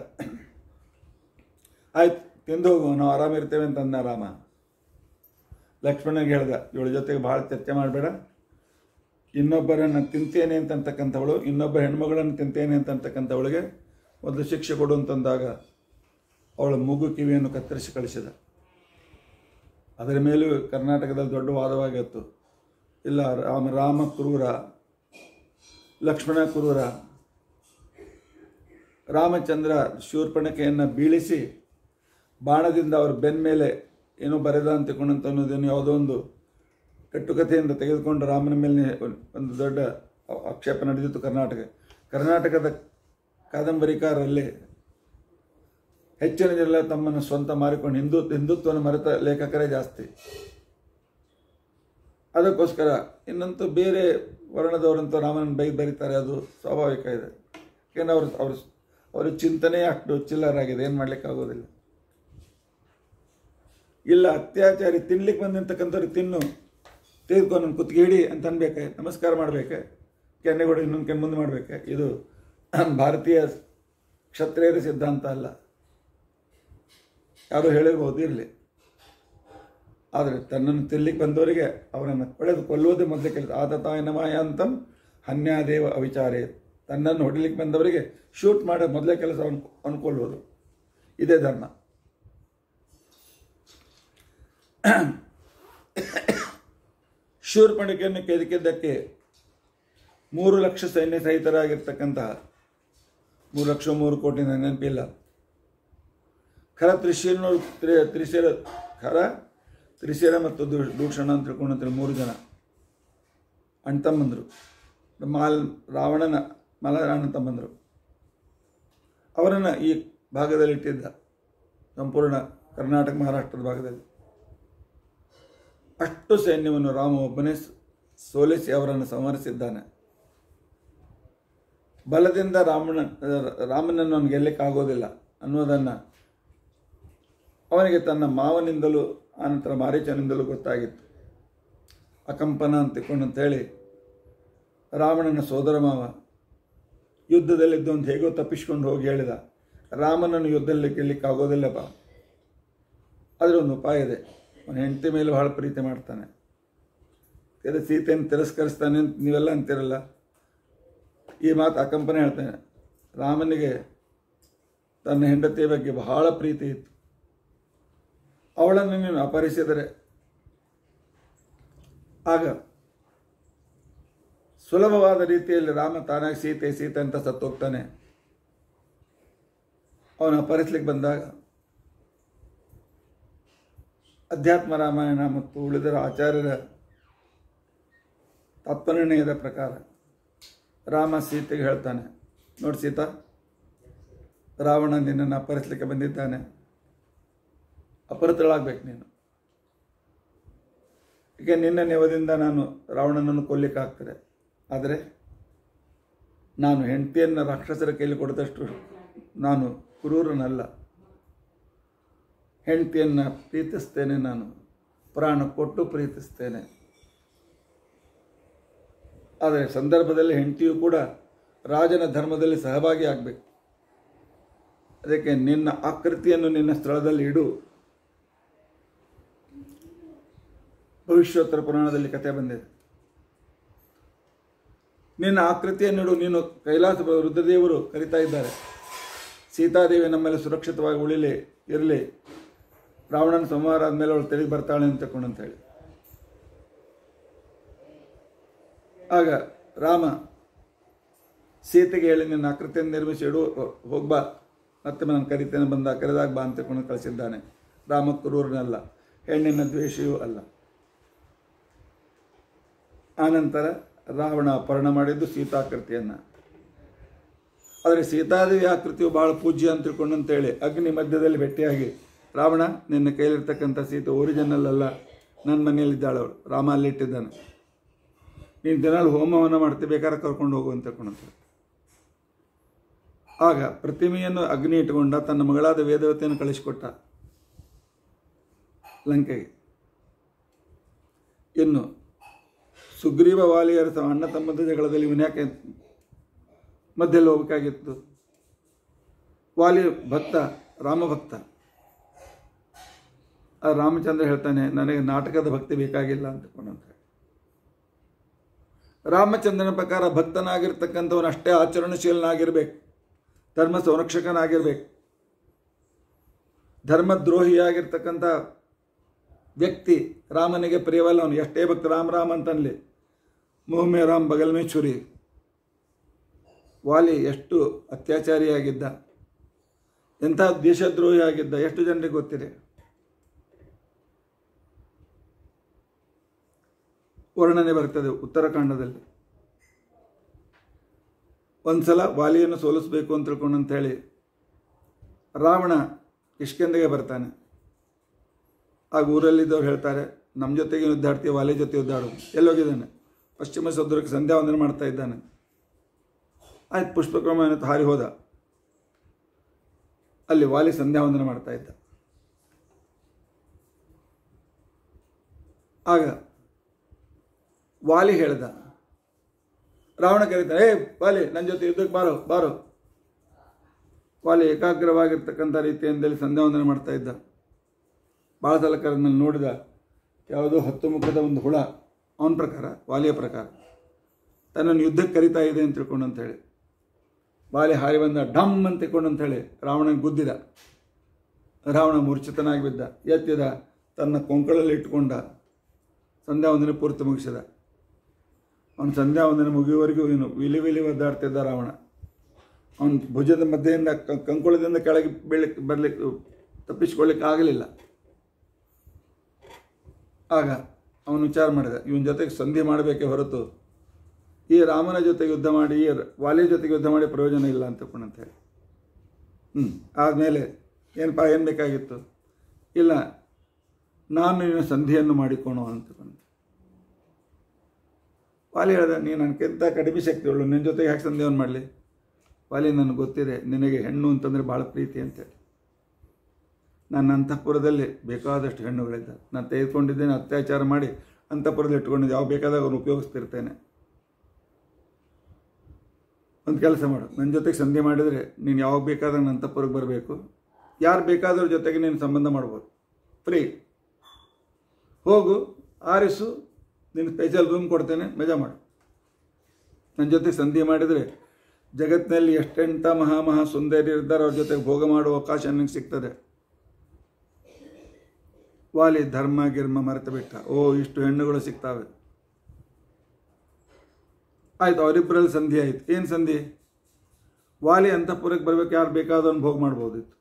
A: ಆಯ್ತು ತಿಂದು ಹೋಗು ನಾವು ಆರಾಮಿರ್ತೇವೆ ಅಂತ ಅಂದ ರಾಮ ಲಕ್ಷ್ಮಣನಿಗೆ ಹೇಳ್ದ ಇವಳ ಜೊತೆಗೆ ಭಾಳ ಚರ್ಚೆ ಮಾಡಬೇಡ ಇನ್ನೊಬ್ಬರನ್ನು ತಿಂತೇನೆ ಅಂತಕ್ಕಂಥವಳು ಇನ್ನೊಬ್ಬ ಹೆಣ್ಮಗಳನ್ನು ತಿಂತೇನೆ ಅಂತಕ್ಕಂಥವಳಿಗೆ ಒಂದು ಶಿಕ್ಷೆ ಕೊಡು ಅಂತಂದಾಗ ಅವಳ ಮೂಗು ಕಿವಿಯನ್ನು ಕತ್ತರಿಸಿ ಕಳಿಸಿದ ಅದರ ಮೇಲೂ ಕರ್ನಾಟಕದಲ್ಲಿ ದೊಡ್ಡ ವಾದವಾಗಿತ್ತು ಇಲ್ಲ ರಾಮ ರಾಮ ಕ್ರೂರ ಲಕ್ಷ್ಮಣ ಕ್ರೂರ ರಾಮಚಂದ್ರ ಶೂರ್ಪಣಕೆಯನ್ನು ಬೀಳಿಸಿ ಬಾಣದಿಂದ ಅವ್ರ ಬೆನ್ನ ಮೇಲೆ ಏನೋ ಬರೆದ ಅಂತ ತಿಳ್ಕೊಂಡಂತ ಅನ್ನೋದೇನು ಯಾವುದೋ ಒಂದು ಕಟ್ಟುಕಥೆಯಿಂದ ತೆಗೆದುಕೊಂಡು ರಾಮನ ಮೇಲೆ ಒಂದು ದೊಡ್ಡ ಆಕ್ಷೇಪ ನಡೆದಿತ್ತು ಕರ್ನಾಟಕ ಕರ್ನಾಟಕದ ಕಾದಂಬರಿಕಾರರಲ್ಲಿ ಹೆಚ್ಚಿನ ಜನ ತಮ್ಮನ್ನು ಸ್ವಂತ ಮಾರಿಕೊಂಡು ಹಿಂದೂ ಹಿಂದುತ್ವವನ್ನು ಮರೆತ ಲೇಖಕರೇ ಜಾಸ್ತಿ ಅದಕ್ಕೋಸ್ಕರ ಇನ್ನಂತೂ ಬೇರೆ ವರ್ಣದವರಂತೂ ರಾಮನ ಬೈ ಬರೀತಾರೆ ಅದು ಸ್ವಾಭಾವಿಕ ಇದೆ ಯಾಕೆಂದ್ರೆ ಅವ್ರ ಅವ್ರ ಅವರ ಚಿಂತನೆ ಅಷ್ಟು ಚಿಲ್ಲರಾಗಿದೆ ಏನು ಮಾಡ್ಲಿಕ್ಕೆ ಆಗೋದಿಲ್ಲ ಇಲ್ಲ ಅತ್ಯಾಚಾರಿ ತಿನ್ಲಿಕ್ಕೆ ಬಂದಿರ್ತಕ್ಕಂಥವ್ರಿಗೆ ತಿನ್ನು ತೆಗೆದುಕೊಂಡು ನನ್ನ ಕುತ್ತಿಗೆ ಹಿಡಿ ಅಂತ ಅನ್ಬೇಕೆ ನಮಸ್ಕಾರ ಮಾಡಬೇಕೆ ಕೆನ್ನೆಗೋಡು ಇನ್ನೊಂದು ಕೆನ್ ಮುಂದೆ ಮಾಡಬೇಕೆ ಇದು ಭಾರತೀಯ ಕ್ಷತ್ರಿಯರ ಸಿದ್ಧಾಂತ ಅಲ್ಲ ಯಾರು ಹೇಳಿರ್ಬೋದು ಇರಲಿ ಆದರೆ ತನ್ನನ್ನು ತಿನ್ಲಿಕ್ಕೆ ಬಂದವರಿಗೆ ಅವರನ್ನು ಕೊಳೆದು ಕೊಲ್ಲುವುದೇ ಮೊದಲೇ ಕೆಲಸ ಆತತಾಯ ನಮಾಯ ಅಂತಂ ಹನ್ಯಾದೇವ ಅವಿಚಾರೇ ತನ್ನನ್ನು ಹೊಡಿಲಿಕ್ಕೆ ಬಂದವರಿಗೆ ಶೂಟ್ ಮಾಡೋ ಮೊದಲೇ ಕೆಲಸ ಅವನು ಅನ್ಕೊಳ್ಳುವುದು ಇದೇ ಧರ್ಮ ಶೂರ್ಪಣಿಕೆಯನ್ನು ಕೆದಕಿದ್ದಕ್ಕೆ ಮೂರು ಲಕ್ಷ ಸೈನ್ಯ ಸಹಿತರಾಗಿರ್ತಕ್ಕಂತಹ ಮೂರು ಲಕ್ಷ ಮೂರು ಕೋಟಿ ನನಗೆ ನೆನಪಿಲ್ಲ ಖರ ತ್ರಿಶೀಲನವರು ತ್ರಿ ತ್ರಿಶೀಲ ಖರ ತ್ರಿಶೀಲ ಮತ್ತು ದೂ- ದೂಷಣ ಅಂತ ತಿಳ್ಕೊಂಡಂತ ಮೂರು ಜನ ಅಣ್ತಮ್ಮಂದರು ಮಾಲ್ ರಾವಣನ ಮಲರಾಣ ತಮ್ಮಂದರು ಅವರನ್ನು ಈ ಭಾಗದಲ್ಲಿ ಇಟ್ಟಿದ್ದ ಸಂಪೂರ್ಣ ಕರ್ನಾಟಕ ಮಹಾರಾಷ್ಟ್ರದ ಭಾಗದಲ್ಲಿ ಅಷ್ಟು ಸೈನ್ಯವನ್ನು ರಾಮ ಒಬ್ಬನೇ ಸ- ಸೋಲಿಸಿ ಅವರನ್ನು ಸಂಹರಿಸಿದ್ದಾನೆ ಬಲದಿಂದ ರಾಮನ ರಾಮನನ್ನು ಅವನು ಗೆಲ್ಲಕ್ಕಾಗೋದಿಲ್ಲ ಅನ್ನೋದನ್ನು ಅವನಿಗೆ ತನ್ನ ಮಾವನಿಂದಲೂ ಆನಂತರ ಮಾರೀಚನಿಂದಲೂ ಗೊತ್ತಾಗಿತ್ತು ಅಕಂಪನ ಅಂತ ತಿಳ್ಕೊಂಡು ಅಂತೇಳಿ ರಾವಣನ ಸೋದರ ಮಾವ ಯುದ್ಧದಲ್ಲಿದ್ದು ಅಂತ ಹೇಗೋ ತಪ್ಪಿಸ್ಕೊಂಡು ಹೋಗಿ ಹೇಳಿದ ರಾಮನನ್ನು ಯುದ್ಧದಲ್ಲಿ ಗೆಲ್ಲಿಕ್ಕಾಗೋದಿಲ್ಲಪ್ಪ ಆದರೆ ಒಂದು ಉಪಾಯ ಇದೆ ಅವನ ಹೆಂಡತಿ ಮೇಲೆ ಬಹಳ ಪ್ರೀತಿ ಮಾಡ್ತಾನೆ ಅದೇ ಸೀತೆಯನ್ನು ತಿರಸ್ಕರಿಸ್ತಾನೆ ಅಂತ ನೀವೆಲ್ಲ ಅಂತಿರಲ್ಲ ಈ ಮಾತು ಅಕಂಪನೆ ಹೇಳ್ತಾನೆ ರಾಮನಿಗೆ ತನ್ನ ಹೆಂಡತಿಯ ಬಗ್ಗೆ ಬಹಳ ಪ್ರೀತಿ ಇತ್ತು ಅವಳನ್ನು ನೀನು ಅಪಹರಿಸಿದರೆ ಆಗ ಸುಲಭವಾದ ರೀತಿಯಲ್ಲಿ ರಾಮ ತಾನಾಗಿ ಸೀತೆ ಸೀತೆ ಅಂತ ಸತ್ತೋಗ್ತಾನೆ ಅವನು ಅಪಹರಿಸ್ಲಿಕ್ಕೆ ಬಂದಾಗ ಅಧ್ಯಾತ್ಮ ರಾಮಾಯಣ ಮತ್ತು ಉಳಿದರ ಆಚಾರ್ಯರ ತತ್ವನಿರ್ಣಯದ ಪ್ರಕಾರ ರಾಮ ಸೀತೆಗೆ ಹೇಳ್ತಾನೆ ನೋಡಿ ಸೀತಾ ರಾವಣ ನಿನ್ನನ್ನು ಅಪಹರಿಸಲಿಕ್ಕೆ ಬಂದಿದ್ದಾನೆ ಅಪಹೃತಳಾಗ್ಬೇಕು ನೀನು ಈಗ ನಿನ್ನ ನೆವದಿಂದ ನಾನು ರಾವಣನನ್ನು ಕೊಲ್ಲಿಕ್ಕಾಗ್ತದೆ ಆದರೆ ನಾನು ಹೆಂಡತಿಯನ್ನು ರಾಕ್ಷಸರ ಕೈಲಿ ಕೊಡದಷ್ಟು ನಾನು ಕ್ರೂರನಲ್ಲ ಹೆಂಡತಿಯನ್ನು ಪ್ರೀತಿಸ್ತೇನೆ ನಾನು ಪ್ರಾಣ ಕೊಟ್ಟು ಪ್ರೀತಿಸ್ತೇನೆ ಆದರೆ ಸಂದರ್ಭದಲ್ಲಿ ಹೆಂಡತಿಯು ಕೂಡ ರಾಜನ ಧರ್ಮದಲ್ಲಿ ಸಹಭಾಗಿ ಆಗಬೇಕು ಅದಕ್ಕೆ ನಿನ್ನ ಆಕೃತಿಯನ್ನು ನಿನ್ನ ಸ್ಥಳದಲ್ಲಿ ಇಡು ಭವಿಷ್ಯೋತ್ತರ ಪುರಾಣದಲ್ಲಿ ಕಥೆ ಬಂದಿದೆ ನಿನ್ನ ಆಕೃತಿಯನ್ನಿಡು ನೀನು ಕೈಲಾಸ ರುದ್ರದೇವರು ಕರಿತಾ ಇದ್ದಾರೆ ಸೀತಾದೇವಿ ನಮ್ಮಲ್ಲಿ ಸುರಕ್ಷಿತವಾಗಿ ಉಳಿಲಿ ಇರಲಿ ರಾವಣನ ಸಂಹಾರ ಆದಮೇಲೆ ಅವಳು ತೆರಿಗೆ ಬರ್ತಾಳೆ ಅಂತ ಅಂತ ಹೇಳಿ ಆಗ ರಾಮ ಸೀತೆಗೆ ಹೇಳಿ ನಿನ್ನ ಆಕೃತಿಯನ್ನು ನಿರ್ಮಿಸಿ ಇಡು ಹೋಗ್ಬಾ ಮತ್ತೆ ನಾನು ಕರಿತೇನೆ ಬಂದ ಕರೆದಾಗ ಬಾ ಅಂತ ತಿಳ್ಕೊಂಡು ಕಳಿಸಿದ್ದಾನೆ ರಾಮ ಕುರೂರನಲ್ಲ ಹೆಣ್ಣಿನ ದ್ವೇಷಿಯೂ ಅಲ್ಲ ಆನಂತರ ರಾವಣ ಅಪಹರಣ ಮಾಡಿದ್ದು ಸೀತಾಕೃತಿಯನ್ನು ಆದರೆ ಸೀತಾದೇವಿ ಆಕೃತಿಯು ಬಹಳ ಪೂಜ್ಯ ಅಂತ ತಿಳ್ಕೊಂಡು ಅಂತೇಳಿ ಅಗ್ನಿ ಮಧ್ಯದಲ್ಲಿ ಭೇಟಿಯಾಗಿ ರಾವಣ ನಿನ್ನ ಕೈಲಿರ್ತಕ್ಕಂಥ ಸೀತೆ ಒರಿಜಿನಲ್ ಅಲ್ಲ ನನ್ನ ಮನೆಯಲ್ಲಿದ್ದಾಳೆ ಅವಳು ರಾಮ ಅಲ್ಲಿಟ್ಟಿದ್ದಾನೆ ನೀನು ದಿನಾಲು ಹೋಮವನ್ನು ಮಾಡ್ತೀವಿ ಬೇಕಾದ್ರೆ ಕರ್ಕೊಂಡು ಹೋಗು ಅಂತ ತಿಳ್ಕೊಂಡಂತೆ ಆಗ ಪ್ರತಿಮೆಯನ್ನು ಅಗ್ನಿ ಇಟ್ಟುಕೊಂಡ ತನ್ನ ಮಗಳಾದ ವೇದವತಿಯನ್ನು ಕಳಿಸಿಕೊಟ್ಟ ಲಂಕೆಗೆ ಇನ್ನು ಸುಗ್ರೀವ ವಾಲಿಯರ ಸ- ಅಣ್ಣ ತಮ್ಮದ ಜಗಳದಲ್ಲಿ ಇವನ್ಯಾಕೆ ಮಧ್ಯದಲ್ಲಿ ಹೋಗಬೇಕಾಗಿತ್ತು ವಾಲಿ ಭಕ್ತ ರಾಮಭಕ್ತ ಆ ರಾಮಚಂದ್ರ ಹೇಳ್ತಾನೆ ನನಗೆ ನಾಟಕದ ಭಕ್ತಿ ಬೇಕಾಗಿಲ್ಲ ಅಂತಕೊಂಡಂತ ರಾಮಚಂದ್ರನ ಪ್ರಕಾರ ಭಕ್ತನಾಗಿರ್ತಕ್ಕಂಥವನು ಅಷ್ಟೇ ಆಚರಣಶೀಲನಾಗಿರ್ಬೇಕು ಧರ್ಮ ಸಂರಕ್ಷಕನಾಗಿರ್ಬೇಕು ಧರ್ಮದ್ರೋಹಿಯಾಗಿರ್ತಕ್ಕಂಥ ವ್ಯಕ್ತಿ ರಾಮನಿಗೆ ಪ್ರಿಯವಲ್ಲ ಅವನು ಎಷ್ಟೇ ಭಕ್ತ ರಾಮ್ ರಾಮ್ ಅಂತನ್ಲಿ ಮುಹಮ್ಮೆ ರಾಮ್ ಬಗಲ್ ಮೇ ಚುರಿ ವಾಲಿ ಎಷ್ಟು ಅತ್ಯಾಚಾರಿಯಾಗಿದ್ದ ಎಂಥ ದೇಶದ್ರೋಹಿಯಾಗಿದ್ದ ಎಷ್ಟು ಜನರಿಗೆ ಗೊತ್ತಿದೆ ವರ್ಣನೆ ಬರ್ತದೆ ಉತ್ತರಾಖಂಡದಲ್ಲಿ ಒಂದ್ಸಲ ವಾಲಿಯನ್ನು ಸೋಲಿಸಬೇಕು ಅಂತ ತಿಳ್ಕೊಂಡು ಅಂತ ಹೇಳಿ ರಾವಣ ಕಿಷ್ಕಿಂದೆಗೆ ಬರ್ತಾನೆ ಆಗ ಊರಲ್ಲಿದ್ದವ್ರು ಹೇಳ್ತಾರೆ ನಮ್ಮ ಜೊತೆಗೆ ಯುದ್ಧಾಡ್ತೀವಿ ವಾಲಿ ಜೊತೆ ಯುದ್ಧಾಡು ಎಲ್ಲೋಗಿದ್ದಾನೆ ಪಶ್ಚಿಮ ಸದ್ರಕ್ಕೆ ಸಂಧ್ಯಾ ವಂದನೆ ಮಾಡ್ತಾ ಇದ್ದಾನೆ ಆಯ್ತು ಪುಷ್ಪಕ್ರಮ ಅಂತ ಹಾರಿ ಹೋದ ಅಲ್ಲಿ ವಾಲಿ ಸಂಧ್ಯಾ ವಂದನೆ ಮಾಡ್ತಾ ಇದ್ದ ಆಗ ವಾಲಿ ಹೇಳ್ದ ರಾವಣ ಕರೀತಾನೆ ಏ ವಾಲಿ ನನ್ನ ಜೊತೆ ಯುದ್ಧಕ್ಕೆ ಬಾರೋ ಬಾರೋ ವಾಲಿ ಏಕಾಗ್ರವಾಗಿರ್ತಕ್ಕಂಥ ರೀತಿಯಲ್ಲಿ ಸಂಧ್ಯಾ ವಂದನೆ ಮಾಡ್ತಾ ಇದ್ದ ಭಾಳ ಸಲ ಕರೆದ್ಮೇಲೆ ನೋಡಿದ ಯಾವುದೋ ಹತ್ತು ಮುಖದ ಒಂದು ಹುಳ ಅವನ ಪ್ರಕಾರ ವಾಲಿಯ ಪ್ರಕಾರ ತನ್ನನ್ನು ಯುದ್ಧಕ್ಕೆ ಕರಿತಾ ಇದೆ ಅಂತ ತಿಳ್ಕೊಂಡು ಅಂತ ಹೇಳಿ ವಾಲಿ ಹಾರಿ ಬಂದ ಡಮ್ ಅಂತ ತಿಳ್ಕೊಂಡು ಅಂತ ಹೇಳಿ ರಾವಣನ ಗುದ್ದಿದ ರಾವಣ ಮೂರ್ಛಿತನಾಗಿ ಬಿದ್ದ ಎತ್ತಿದ ತನ್ನ ಕೊಂಕಳಲ್ಲಿ ಇಟ್ಕೊಂಡ ಸಂಧ್ಯಾ ವಂದನೆ ಪೂರ್ತಿ ಮುಗಿಸಿದ ಅವನ ಸಂಧ್ಯಾ ವಂದನೆ ಮುಗಿಯುವವರೆಗೂ ಇವನು ವಿಲಿ ವಿಲಿ ಒದ್ದಾಡ್ತಿದ್ದ ರಾವಣ ಅವನ ಭುಜದ ಮಧ್ಯೆಯಿಂದ ಕ- ಕಂಕುಳದಿಂದ ಕೆಳಗೆ ಬೀಳಕ್ಕೆ ಬರ್ಲಿಕ್ಕೆ ತಪ್ಪಿಸ್ಕೊಳ್ಳಿಕ್ಕೆ ಆಗಲಿಲ್ಲ ಆಗ ಅವನು ವಿಚಾರ ಮಾಡಿದ ಇವನ ಜೊತೆಗೆ ಸಂಧಿ ಮಾಡಬೇಕೇ ಹೊರತು ಈ ರಾಮನ ಜೊತೆಗೆ ಯುದ್ಧ ಮಾಡಿ ಈ ವಾಲಿಯ ಜೊತೆಗೆ ಯುದ್ಧ ಮಾಡಿ ಪ್ರಯೋಜನ ಇಲ್ಲ ಅಂತ ಅಂತ ಹೇಳಿ ಹ್ಞೂ ಆದಮೇಲೆ ಏನಪ್ಪ ಏನು ಬೇಕಾಗಿತ್ತು ಇಲ್ಲ ನಾನು ನಿನ್ನ ಸಂಧಿಯನ್ನು ಮಾಡಿಕೊಣು ಅಂತಕೊಂಡು ವಾಲಿ ಹೇಳ್ದ ನೀನು ನನಗಿಂತ ಕಡಿಮೆ ಶಕ್ತಿ ಉಳ್ಳು ನಿನ್ನ ಜೊತೆಗೆ ಯಾಕೆ ಸಂಧಿಯನ್ನು ಮಾಡಲಿ ವಾಲಿ ನನಗೆ ಗೊತ್ತಿದೆ ನಿನಗೆ ಹೆಣ್ಣು ಅಂತಂದರೆ ಭಾಳ ಪ್ರೀತಿ ಅಂತೇಳಿ ನನ್ನ ಅಂತಃಪುರದಲ್ಲಿ ಬೇಕಾದಷ್ಟು ಹೆಣ್ಣುಗಳಿದ್ದ ನಾನು ತೆಗೆದುಕೊಂಡಿದ್ದೇನೆ ಅತ್ಯಾಚಾರ ಮಾಡಿ ಅಂತಃಪುರದಲ್ಲಿ ಇಟ್ಕೊಂಡಿದ್ದೆ ಯಾವ ಬೇಕಾದಾಗ ಅವ್ನು ಉಪಯೋಗಿಸ್ತಿರ್ತೇನೆ ಒಂದು ಕೆಲಸ ಮಾಡು ನನ್ನ ಜೊತೆಗೆ ಸಂಧಿ ಮಾಡಿದರೆ ನೀನು ಯಾವಾಗ ಬೇಕಾದಾಗ ನನ್ನ ಅಂತಃಪುರಕ್ಕೆ ಬರಬೇಕು ಯಾರು ಬೇಕಾದ್ರ ಜೊತೆಗೆ ನೀನು ಸಂಬಂಧ ಮಾಡ್ಬೋದು ಫ್ರೀ ಹೋಗು ಆರಿಸು ನಿನ್ನ ಸ್ಪೆಷಲ್ ರೂಮ್ ಕೊಡ್ತೇನೆ ಮಜಾ ಮಾಡು ನನ್ನ ಜೊತೆ ಸಂಧಿ ಮಾಡಿದರೆ ಜಗತ್ತಿನಲ್ಲಿ ಎಷ್ಟೆಂಥ ಮಹಾ ಮಹಾ ಸುಂದರಿ ಇದ್ದಾರೆ ಅವ್ರ ಜೊತೆಗೆ ಭೋಗ ಮಾಡುವ ಅವಕಾಶ ನನಗೆ ಸಿಗ್ತದೆ ವಾಲಿ ಧರ್ಮ ಗಿರ್ಮ ಮರೆತು ಬಿಟ್ಟ ಓ ಇಷ್ಟು ಹೆಣ್ಣುಗಳು ಸಿಗ್ತಾವೆ ಆಯ್ತು ಅವರಿಬ್ಬರಲ್ಲಿ ಸಂಧಿ ಆಯ್ತು ಏನು ಸಂಧಿ ವಾಲಿ ಅಂತಃಪುರಕ್ಕೆ ಬರ್ಬೇಕು ಯಾರು ಬೇಕಾದವನು ಭೋಗ ಮಾಡ್ಬೋದಿತ್ತು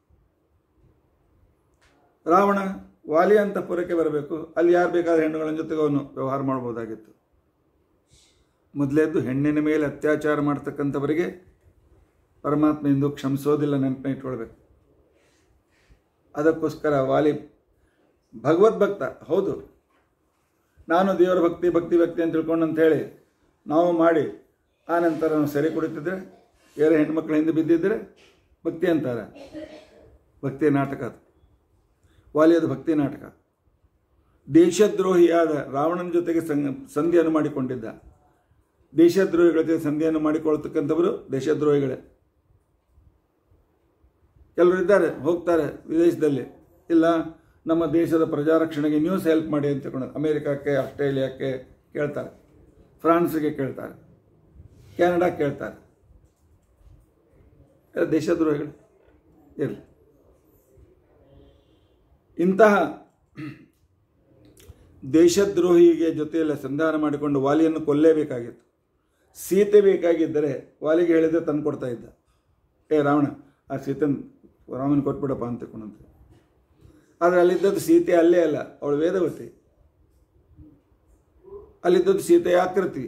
A: ರಾವಣ ವಾಲಿ ಅಂತಃಪುರಕ್ಕೆ ಬರಬೇಕು ಅಲ್ಲಿ ಯಾರು ಬೇಕಾದ ಹೆಣ್ಣುಗಳ ಜೊತೆಗೆ ಅವನು ವ್ಯವಹಾರ ಮಾಡ್ಬೋದಾಗಿತ್ತು ಮೊದಲೇದ್ದು ಹೆಣ್ಣಿನ ಮೇಲೆ ಅತ್ಯಾಚಾರ ಮಾಡ್ತಕ್ಕಂಥವರಿಗೆ ಪರಮಾತ್ಮ ಎಂದು ಕ್ಷಮಿಸೋದಿಲ್ಲ ನೆನಪನ್ನ ಇಟ್ಕೊಳ್ಬೇಕು ಅದಕ್ಕೋಸ್ಕರ ವಾಲಿ ಭಗವದ್ಭಕ್ತ ಹೌದು ನಾನು ದೇವರ ಭಕ್ತಿ ಭಕ್ತಿ ಭಕ್ತಿ ಅಂತ ತಿಳ್ಕೊಂಡು ಅಂತ ಹೇಳಿ ನಾವು ಮಾಡಿ ಆ ನಂತರ ನಾವು ಸರಿ ಕುಡಿತಿದ್ರೆ ಬೇರೆ ಹೆಣ್ಮಕ್ಳ ಹಿಂದೆ ಬಿದ್ದಿದ್ರೆ ಭಕ್ತಿ ಅಂತಾರೆ ಭಕ್ತಿ ನಾಟಕ ಅದು ವಾಲಿಯದ ಭಕ್ತಿ ನಾಟಕ ದೇಶದ್ರೋಹಿಯಾದ ರಾವಣನ ಜೊತೆಗೆ ಸಂಗ ಸಂಧಿಯನ್ನು ಮಾಡಿಕೊಂಡಿದ್ದ ದೇಶದ್ರೋಹಿಗಳ ಜೊತೆ ಸಂಧಿಯನ್ನು ಮಾಡಿಕೊಳ್ತಕ್ಕಂಥವರು ದೇಶದ್ರೋಹಿಗಳೇ ಕೆಲವರು ಇದ್ದಾರೆ ಹೋಗ್ತಾರೆ ವಿದೇಶದಲ್ಲಿ ಇಲ್ಲ ನಮ್ಮ ದೇಶದ ಪ್ರಜಾರಕ್ಷಣೆಗೆ ನ್ಯೂಸ್ ಹೆಲ್ಪ್ ಮಾಡಿ ಅಂತ ತಿಳ್ಕೊಂಡು ಅಮೇರಿಕಕ್ಕೆ ಆಸ್ಟ್ರೇಲಿಯಾಕ್ಕೆ ಕೇಳ್ತಾರೆ ಫ್ರಾನ್ಸ್ಗೆ ಕೇಳ್ತಾರೆ ಕೆನಡಾ ಕೇಳ್ತಾರೆ ಎಲ್ಲ ದೇಶದ್ರೋಹಿಗಳು ಇರಲಿ ಇಂತಹ ದೇಶದ್ರೋಹಿಗೆ ಜೊತೆಯಲ್ಲಿ ಸಂಧಾನ ಮಾಡಿಕೊಂಡು ವಾಲಿಯನ್ನು ಕೊಲ್ಲೇಬೇಕಾಗಿತ್ತು ಸೀತೆ ಬೇಕಾಗಿದ್ದರೆ ವಾಲಿಗೆ ಹೇಳಿದ್ರೆ ತಂದು ಕೊಡ್ತಾ ಇದ್ದ ಏ ರಾವಣ ಆ ಸೀತೆನ ರಾಮನ ಕೊಟ್ಬಿಡಪ್ಪ ಅಂತ ತಿಳ್ಕೊಂಡಂತೆ ಆದರೆ ಅಲ್ಲಿದ್ದದ್ದು ಸೀತೆ ಅಲ್ಲೇ ಅಲ್ಲ ಅವಳು ವೇದವತಿ ಅಲ್ಲಿದ್ದದ್ದು ಸೀತೆಯ ಆಕೃತಿ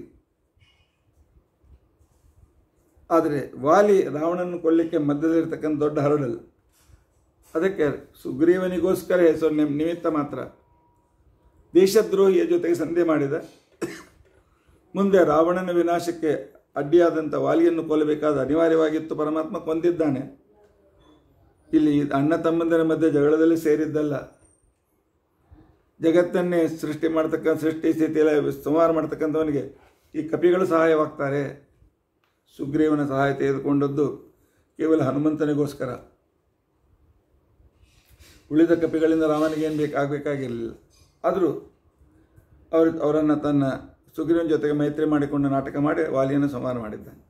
A: ಆದರೆ ವಾಲಿ ರಾವಣನ ಕೊಲ್ಲಿಕ್ಕೆ ಮಧ್ಯದಲ್ಲಿರ್ತಕ್ಕಂಥ ದೊಡ್ಡ ಹರಡಲ್ ಅದಕ್ಕೆ ಸುಗ್ರೀವನಿಗೋಸ್ಕರ ಹೆಸರು ನಿಮ್- ನಿಮಿತ್ತ ಮಾತ್ರ ದೇಶದ್ರೋಹಿಯ ಜೊತೆಗೆ ಸಂಧಿ ಮಾಡಿದ ಮುಂದೆ ರಾವಣನ ವಿನಾಶಕ್ಕೆ ಅಡ್ಡಿಯಾದಂಥ ವಾಲಿಯನ್ನು ಕೊಲ್ಲಬೇಕಾದ ಅನಿವಾರ್ಯವಾಗಿತ್ತು ಪರಮಾತ್ಮ ಕೊಂದಿದ್ದಾನೆ ಇಲ್ಲಿ ಅಣ್ಣ ತಮ್ಮಂದಿರ ಮಧ್ಯೆ ಜಗಳದಲ್ಲಿ ಸೇರಿದ್ದಲ್ಲ ಜಗತ್ತನ್ನೇ ಸೃಷ್ಟಿ ಮಾಡ್ತಕ್ಕ ಸೃಷ್ಟಿ ಸ್ಥಿತಿಯಲ್ಲಿ ಸಂಹಾರ ಮಾಡ್ತಕ್ಕಂಥವನಿಗೆ ಈ ಕಪಿಗಳು ಸಹಾಯವಾಗ್ತಾರೆ ಸುಗ್ರೀವನ ಸಹಾಯ ತೆಗೆದುಕೊಂಡದ್ದು ಕೇವಲ ಹನುಮಂತನಿಗೋಸ್ಕರ ಉಳಿದ ಕಪಿಗಳಿಂದ ರಾಮನಿಗೆ ಏನು ಬೇಕಾಗಬೇಕಾಗಿರಲಿಲ್ಲ ಆದರೂ ಅವರು ಅವರನ್ನು ತನ್ನ ಸುಗ್ರೀವನ ಜೊತೆಗೆ ಮೈತ್ರಿ ಮಾಡಿಕೊಂಡು ನಾಟಕ ಮಾಡಿ ವಾಲಿಯನ್ನು ಸಂಹಾರ ಮಾಡಿದ್ದಾನೆ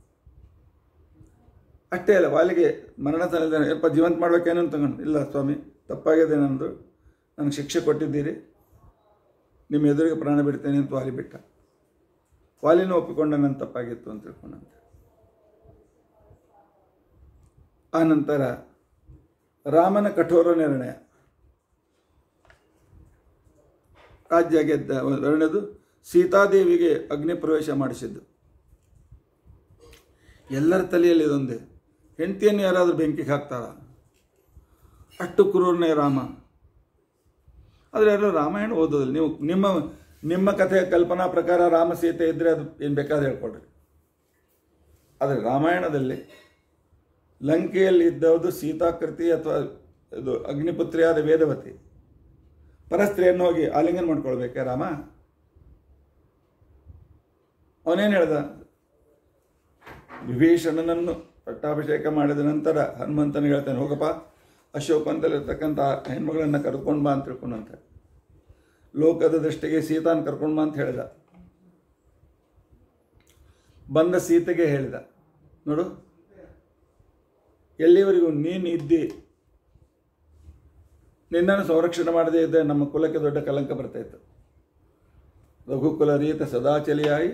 A: ಅಷ್ಟೇ ಅಲ್ಲ ವಾಲಿಗೆ ಮರಣ ಸಲ್ಲಿದ್ದಾನೆ ಯಪ್ಪ ಜೀವಂತ ಮಾಡ್ಬೇಕೇನು ಅಂತ ತಗೊಂಡು ಇಲ್ಲ ಸ್ವಾಮಿ ತಪ್ಪಾಗಿದೆ ನಂದು ನನಗೆ ಶಿಕ್ಷೆ ಕೊಟ್ಟಿದ್ದೀರಿ ನಿಮ್ಮ ಎದುರಿಗೆ ಪ್ರಾಣ ಬಿಡ್ತೇನೆ ಅಂತ ವಾಲಿ ಬಿಟ್ಟ ವಾಲಿನೂ ಒಪ್ಪಿಕೊಂಡ ನನ್ನ ತಪ್ಪಾಗಿತ್ತು ಅಂತ ತಿಳ್ಕೊಂಡಂತೆ ಆ ನಂತರ ರಾಮನ ಕಠೋರ ನಿರ್ಣಯ ರಾಜ್ಯ ಗೆದ್ದ ಎರಡನೇದು ಸೀತಾದೇವಿಗೆ ಅಗ್ನಿ ಪ್ರವೇಶ ಮಾಡಿಸಿದ್ದು ಎಲ್ಲರ ತಲೆಯಲ್ಲಿ ಇದೊಂದೇ ಹೆಂಡತಿಯನ್ನು ಯಾರಾದರೂ ಬೆಂಕಿಗೆ ಹಾಕ್ತಾರ ಅಷ್ಟು ಕ್ರೂರನೇ ರಾಮ ಆದರೆ ಎಲ್ಲರೂ ರಾಮಾಯಣ ಓದೋದಿಲ್ಲ ನೀವು ನಿಮ್ಮ ನಿಮ್ಮ ಕಥೆಯ ಕಲ್ಪನಾ ಪ್ರಕಾರ ರಾಮ ಸೀತೆ ಇದ್ದರೆ ಅದು ಏನು ಬೇಕಾದ್ರೆ ಹೇಳ್ಕೊಡ್ರಿ ಆದರೆ ರಾಮಾಯಣದಲ್ಲಿ ಲಂಕೆಯಲ್ಲಿ ಇದ್ದವುದು ಸೀತಾಕೃತಿ ಅಥವಾ ಇದು ಅಗ್ನಿಪುತ್ರಿಯಾದ ವೇದವತಿ ಪರಸ್ತ್ರೀಯನ್ನು ಹೋಗಿ ಆಲಿಂಗನ ಮಾಡ್ಕೊಳ್ಬೇಕೆ ರಾಮ ಅವನೇನು ಹೇಳ್ದ ವಿಭೀಷಣನನ್ನು ಪಟ್ಟಾಭಿಷೇಕ ಮಾಡಿದ ನಂತರ ಹನುಮಂತನ ಹೇಳ್ತಾನೆ ಹೋಗಪ್ಪ ಅಶೋಕಂತಲ್ಲಿರ್ತಕ್ಕಂಥ ಹೆಣ್ಮಗಳನ್ನು ಕರ್ಕೊಂಡು ಬಾ ಅಂತ ತಿಳ್ಕೊಂಡಂತೆ ಲೋಕದ ದೃಷ್ಟಿಗೆ ಸೀತಾನ್ ಕರ್ಕೊಂಡು ಬಾ ಅಂತ ಹೇಳಿದ ಬಂದ ಸೀತೆಗೆ ಹೇಳಿದ ನೋಡು ಎಲ್ಲಿವರೆಗೂ ನೀನು ಇದ್ದಿ ನಿನ್ನನ್ನು ಸಂರಕ್ಷಣೆ ಮಾಡದೇ ಇದ್ದರೆ ನಮ್ಮ ಕುಲಕ್ಕೆ ದೊಡ್ಡ ಕಲಂಕ ಬರ್ತಾಯಿತ್ತು ರಘುಕುಲ ರೀತ ಸದಾಚಲಿಯಾಯಿ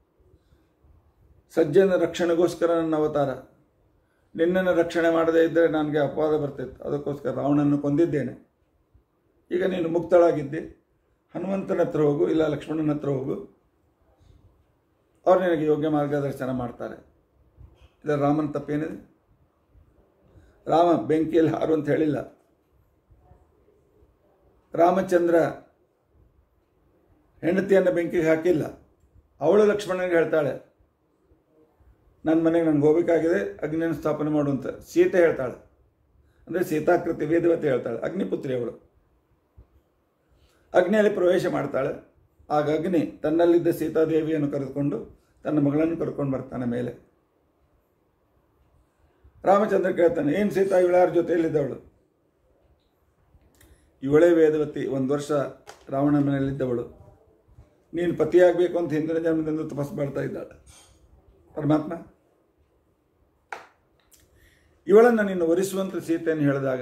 A: ಸಜ್ಜನ ರಕ್ಷಣೆಗೋಸ್ಕರ ನನ್ನ ಅವತಾರ ನಿನ್ನನ್ನು ರಕ್ಷಣೆ ಮಾಡದೇ ಇದ್ದರೆ ನನಗೆ ಅಪವಾದ ಬರ್ತಿತ್ತು ಅದಕ್ಕೋಸ್ಕರ ರಾವಣನ್ನು ಕೊಂದಿದ್ದೇನೆ ಈಗ ನೀನು ಮುಕ್ತಳಾಗಿದ್ದಿ ಹನುಮಂತನ ಹತ್ರ ಹೋಗು ಇಲ್ಲ ಲಕ್ಷ್ಮಣನ ಹತ್ರ ಹೋಗು ಅವ್ರು ನಿನಗೆ ಯೋಗ್ಯ ಮಾರ್ಗದರ್ಶನ ಮಾಡ್ತಾರೆ ಇದರ ರಾಮನ ತಪ್ಪೇನಿದೆ ರಾಮ ಬೆಂಕಿಯಲ್ಲಿ ಹಾರು ಅಂತ ಹೇಳಿಲ್ಲ ರಾಮಚಂದ್ರ ಹೆಂಡತಿಯನ್ನು ಬೆಂಕಿಗೆ ಹಾಕಿಲ್ಲ ಅವಳು ಲಕ್ಷ್ಮಣನಿಗೆ ಹೇಳ್ತಾಳೆ ನನ್ನ ಮನೆಗೆ ನನಗೆ ಹೋಗಬೇಕಾಗಿದೆ ಅಗ್ನಿಯನ್ನು ಸ್ಥಾಪನೆ ಮಾಡುವಂತ ಸೀತೆ ಹೇಳ್ತಾಳೆ ಅಂದರೆ ಸೀತಾಕೃತಿ ವೇದವತಿ ಹೇಳ್ತಾಳೆ ಅಗ್ನಿಪುತ್ರಿ ಅವಳು ಅಗ್ನಿಯಲ್ಲಿ ಪ್ರವೇಶ ಮಾಡ್ತಾಳೆ ಆಗ ಅಗ್ನಿ ತನ್ನಲ್ಲಿದ್ದ ಸೀತಾದೇವಿಯನ್ನು ಕರೆದುಕೊಂಡು ತನ್ನ ಮಗಳನ್ನು ಕರ್ಕೊಂಡು ಬರ್ತಾನೆ ಮೇಲೆ ರಾಮಚಂದ್ರ ಕೇಳ್ತಾನೆ ಏನು ಸೀತಾ ಇವಳ್ಯಾರ ಜೊತೆಯಲ್ಲಿದ್ದವಳು ಇವಳೇ ವೇದವತಿ ಒಂದು ವರ್ಷ ರಾವಣನ ಮನೆಯಲ್ಲಿದ್ದವಳು ನೀನು ಪತಿಯಾಗಬೇಕು ಅಂತ ಹಿಂದಿನ ಜನ್ಮದಿಂದ ತಪಸ್ಸು ಮಾಡ್ತಾ ಇದ್ದಾಳೆ ಪರಮಾತ್ಮ ಇವಳನ್ನು ನೀನು ವರಿಸುವಂತ ಸೀತೆಯನ್ನು ಹೇಳಿದಾಗ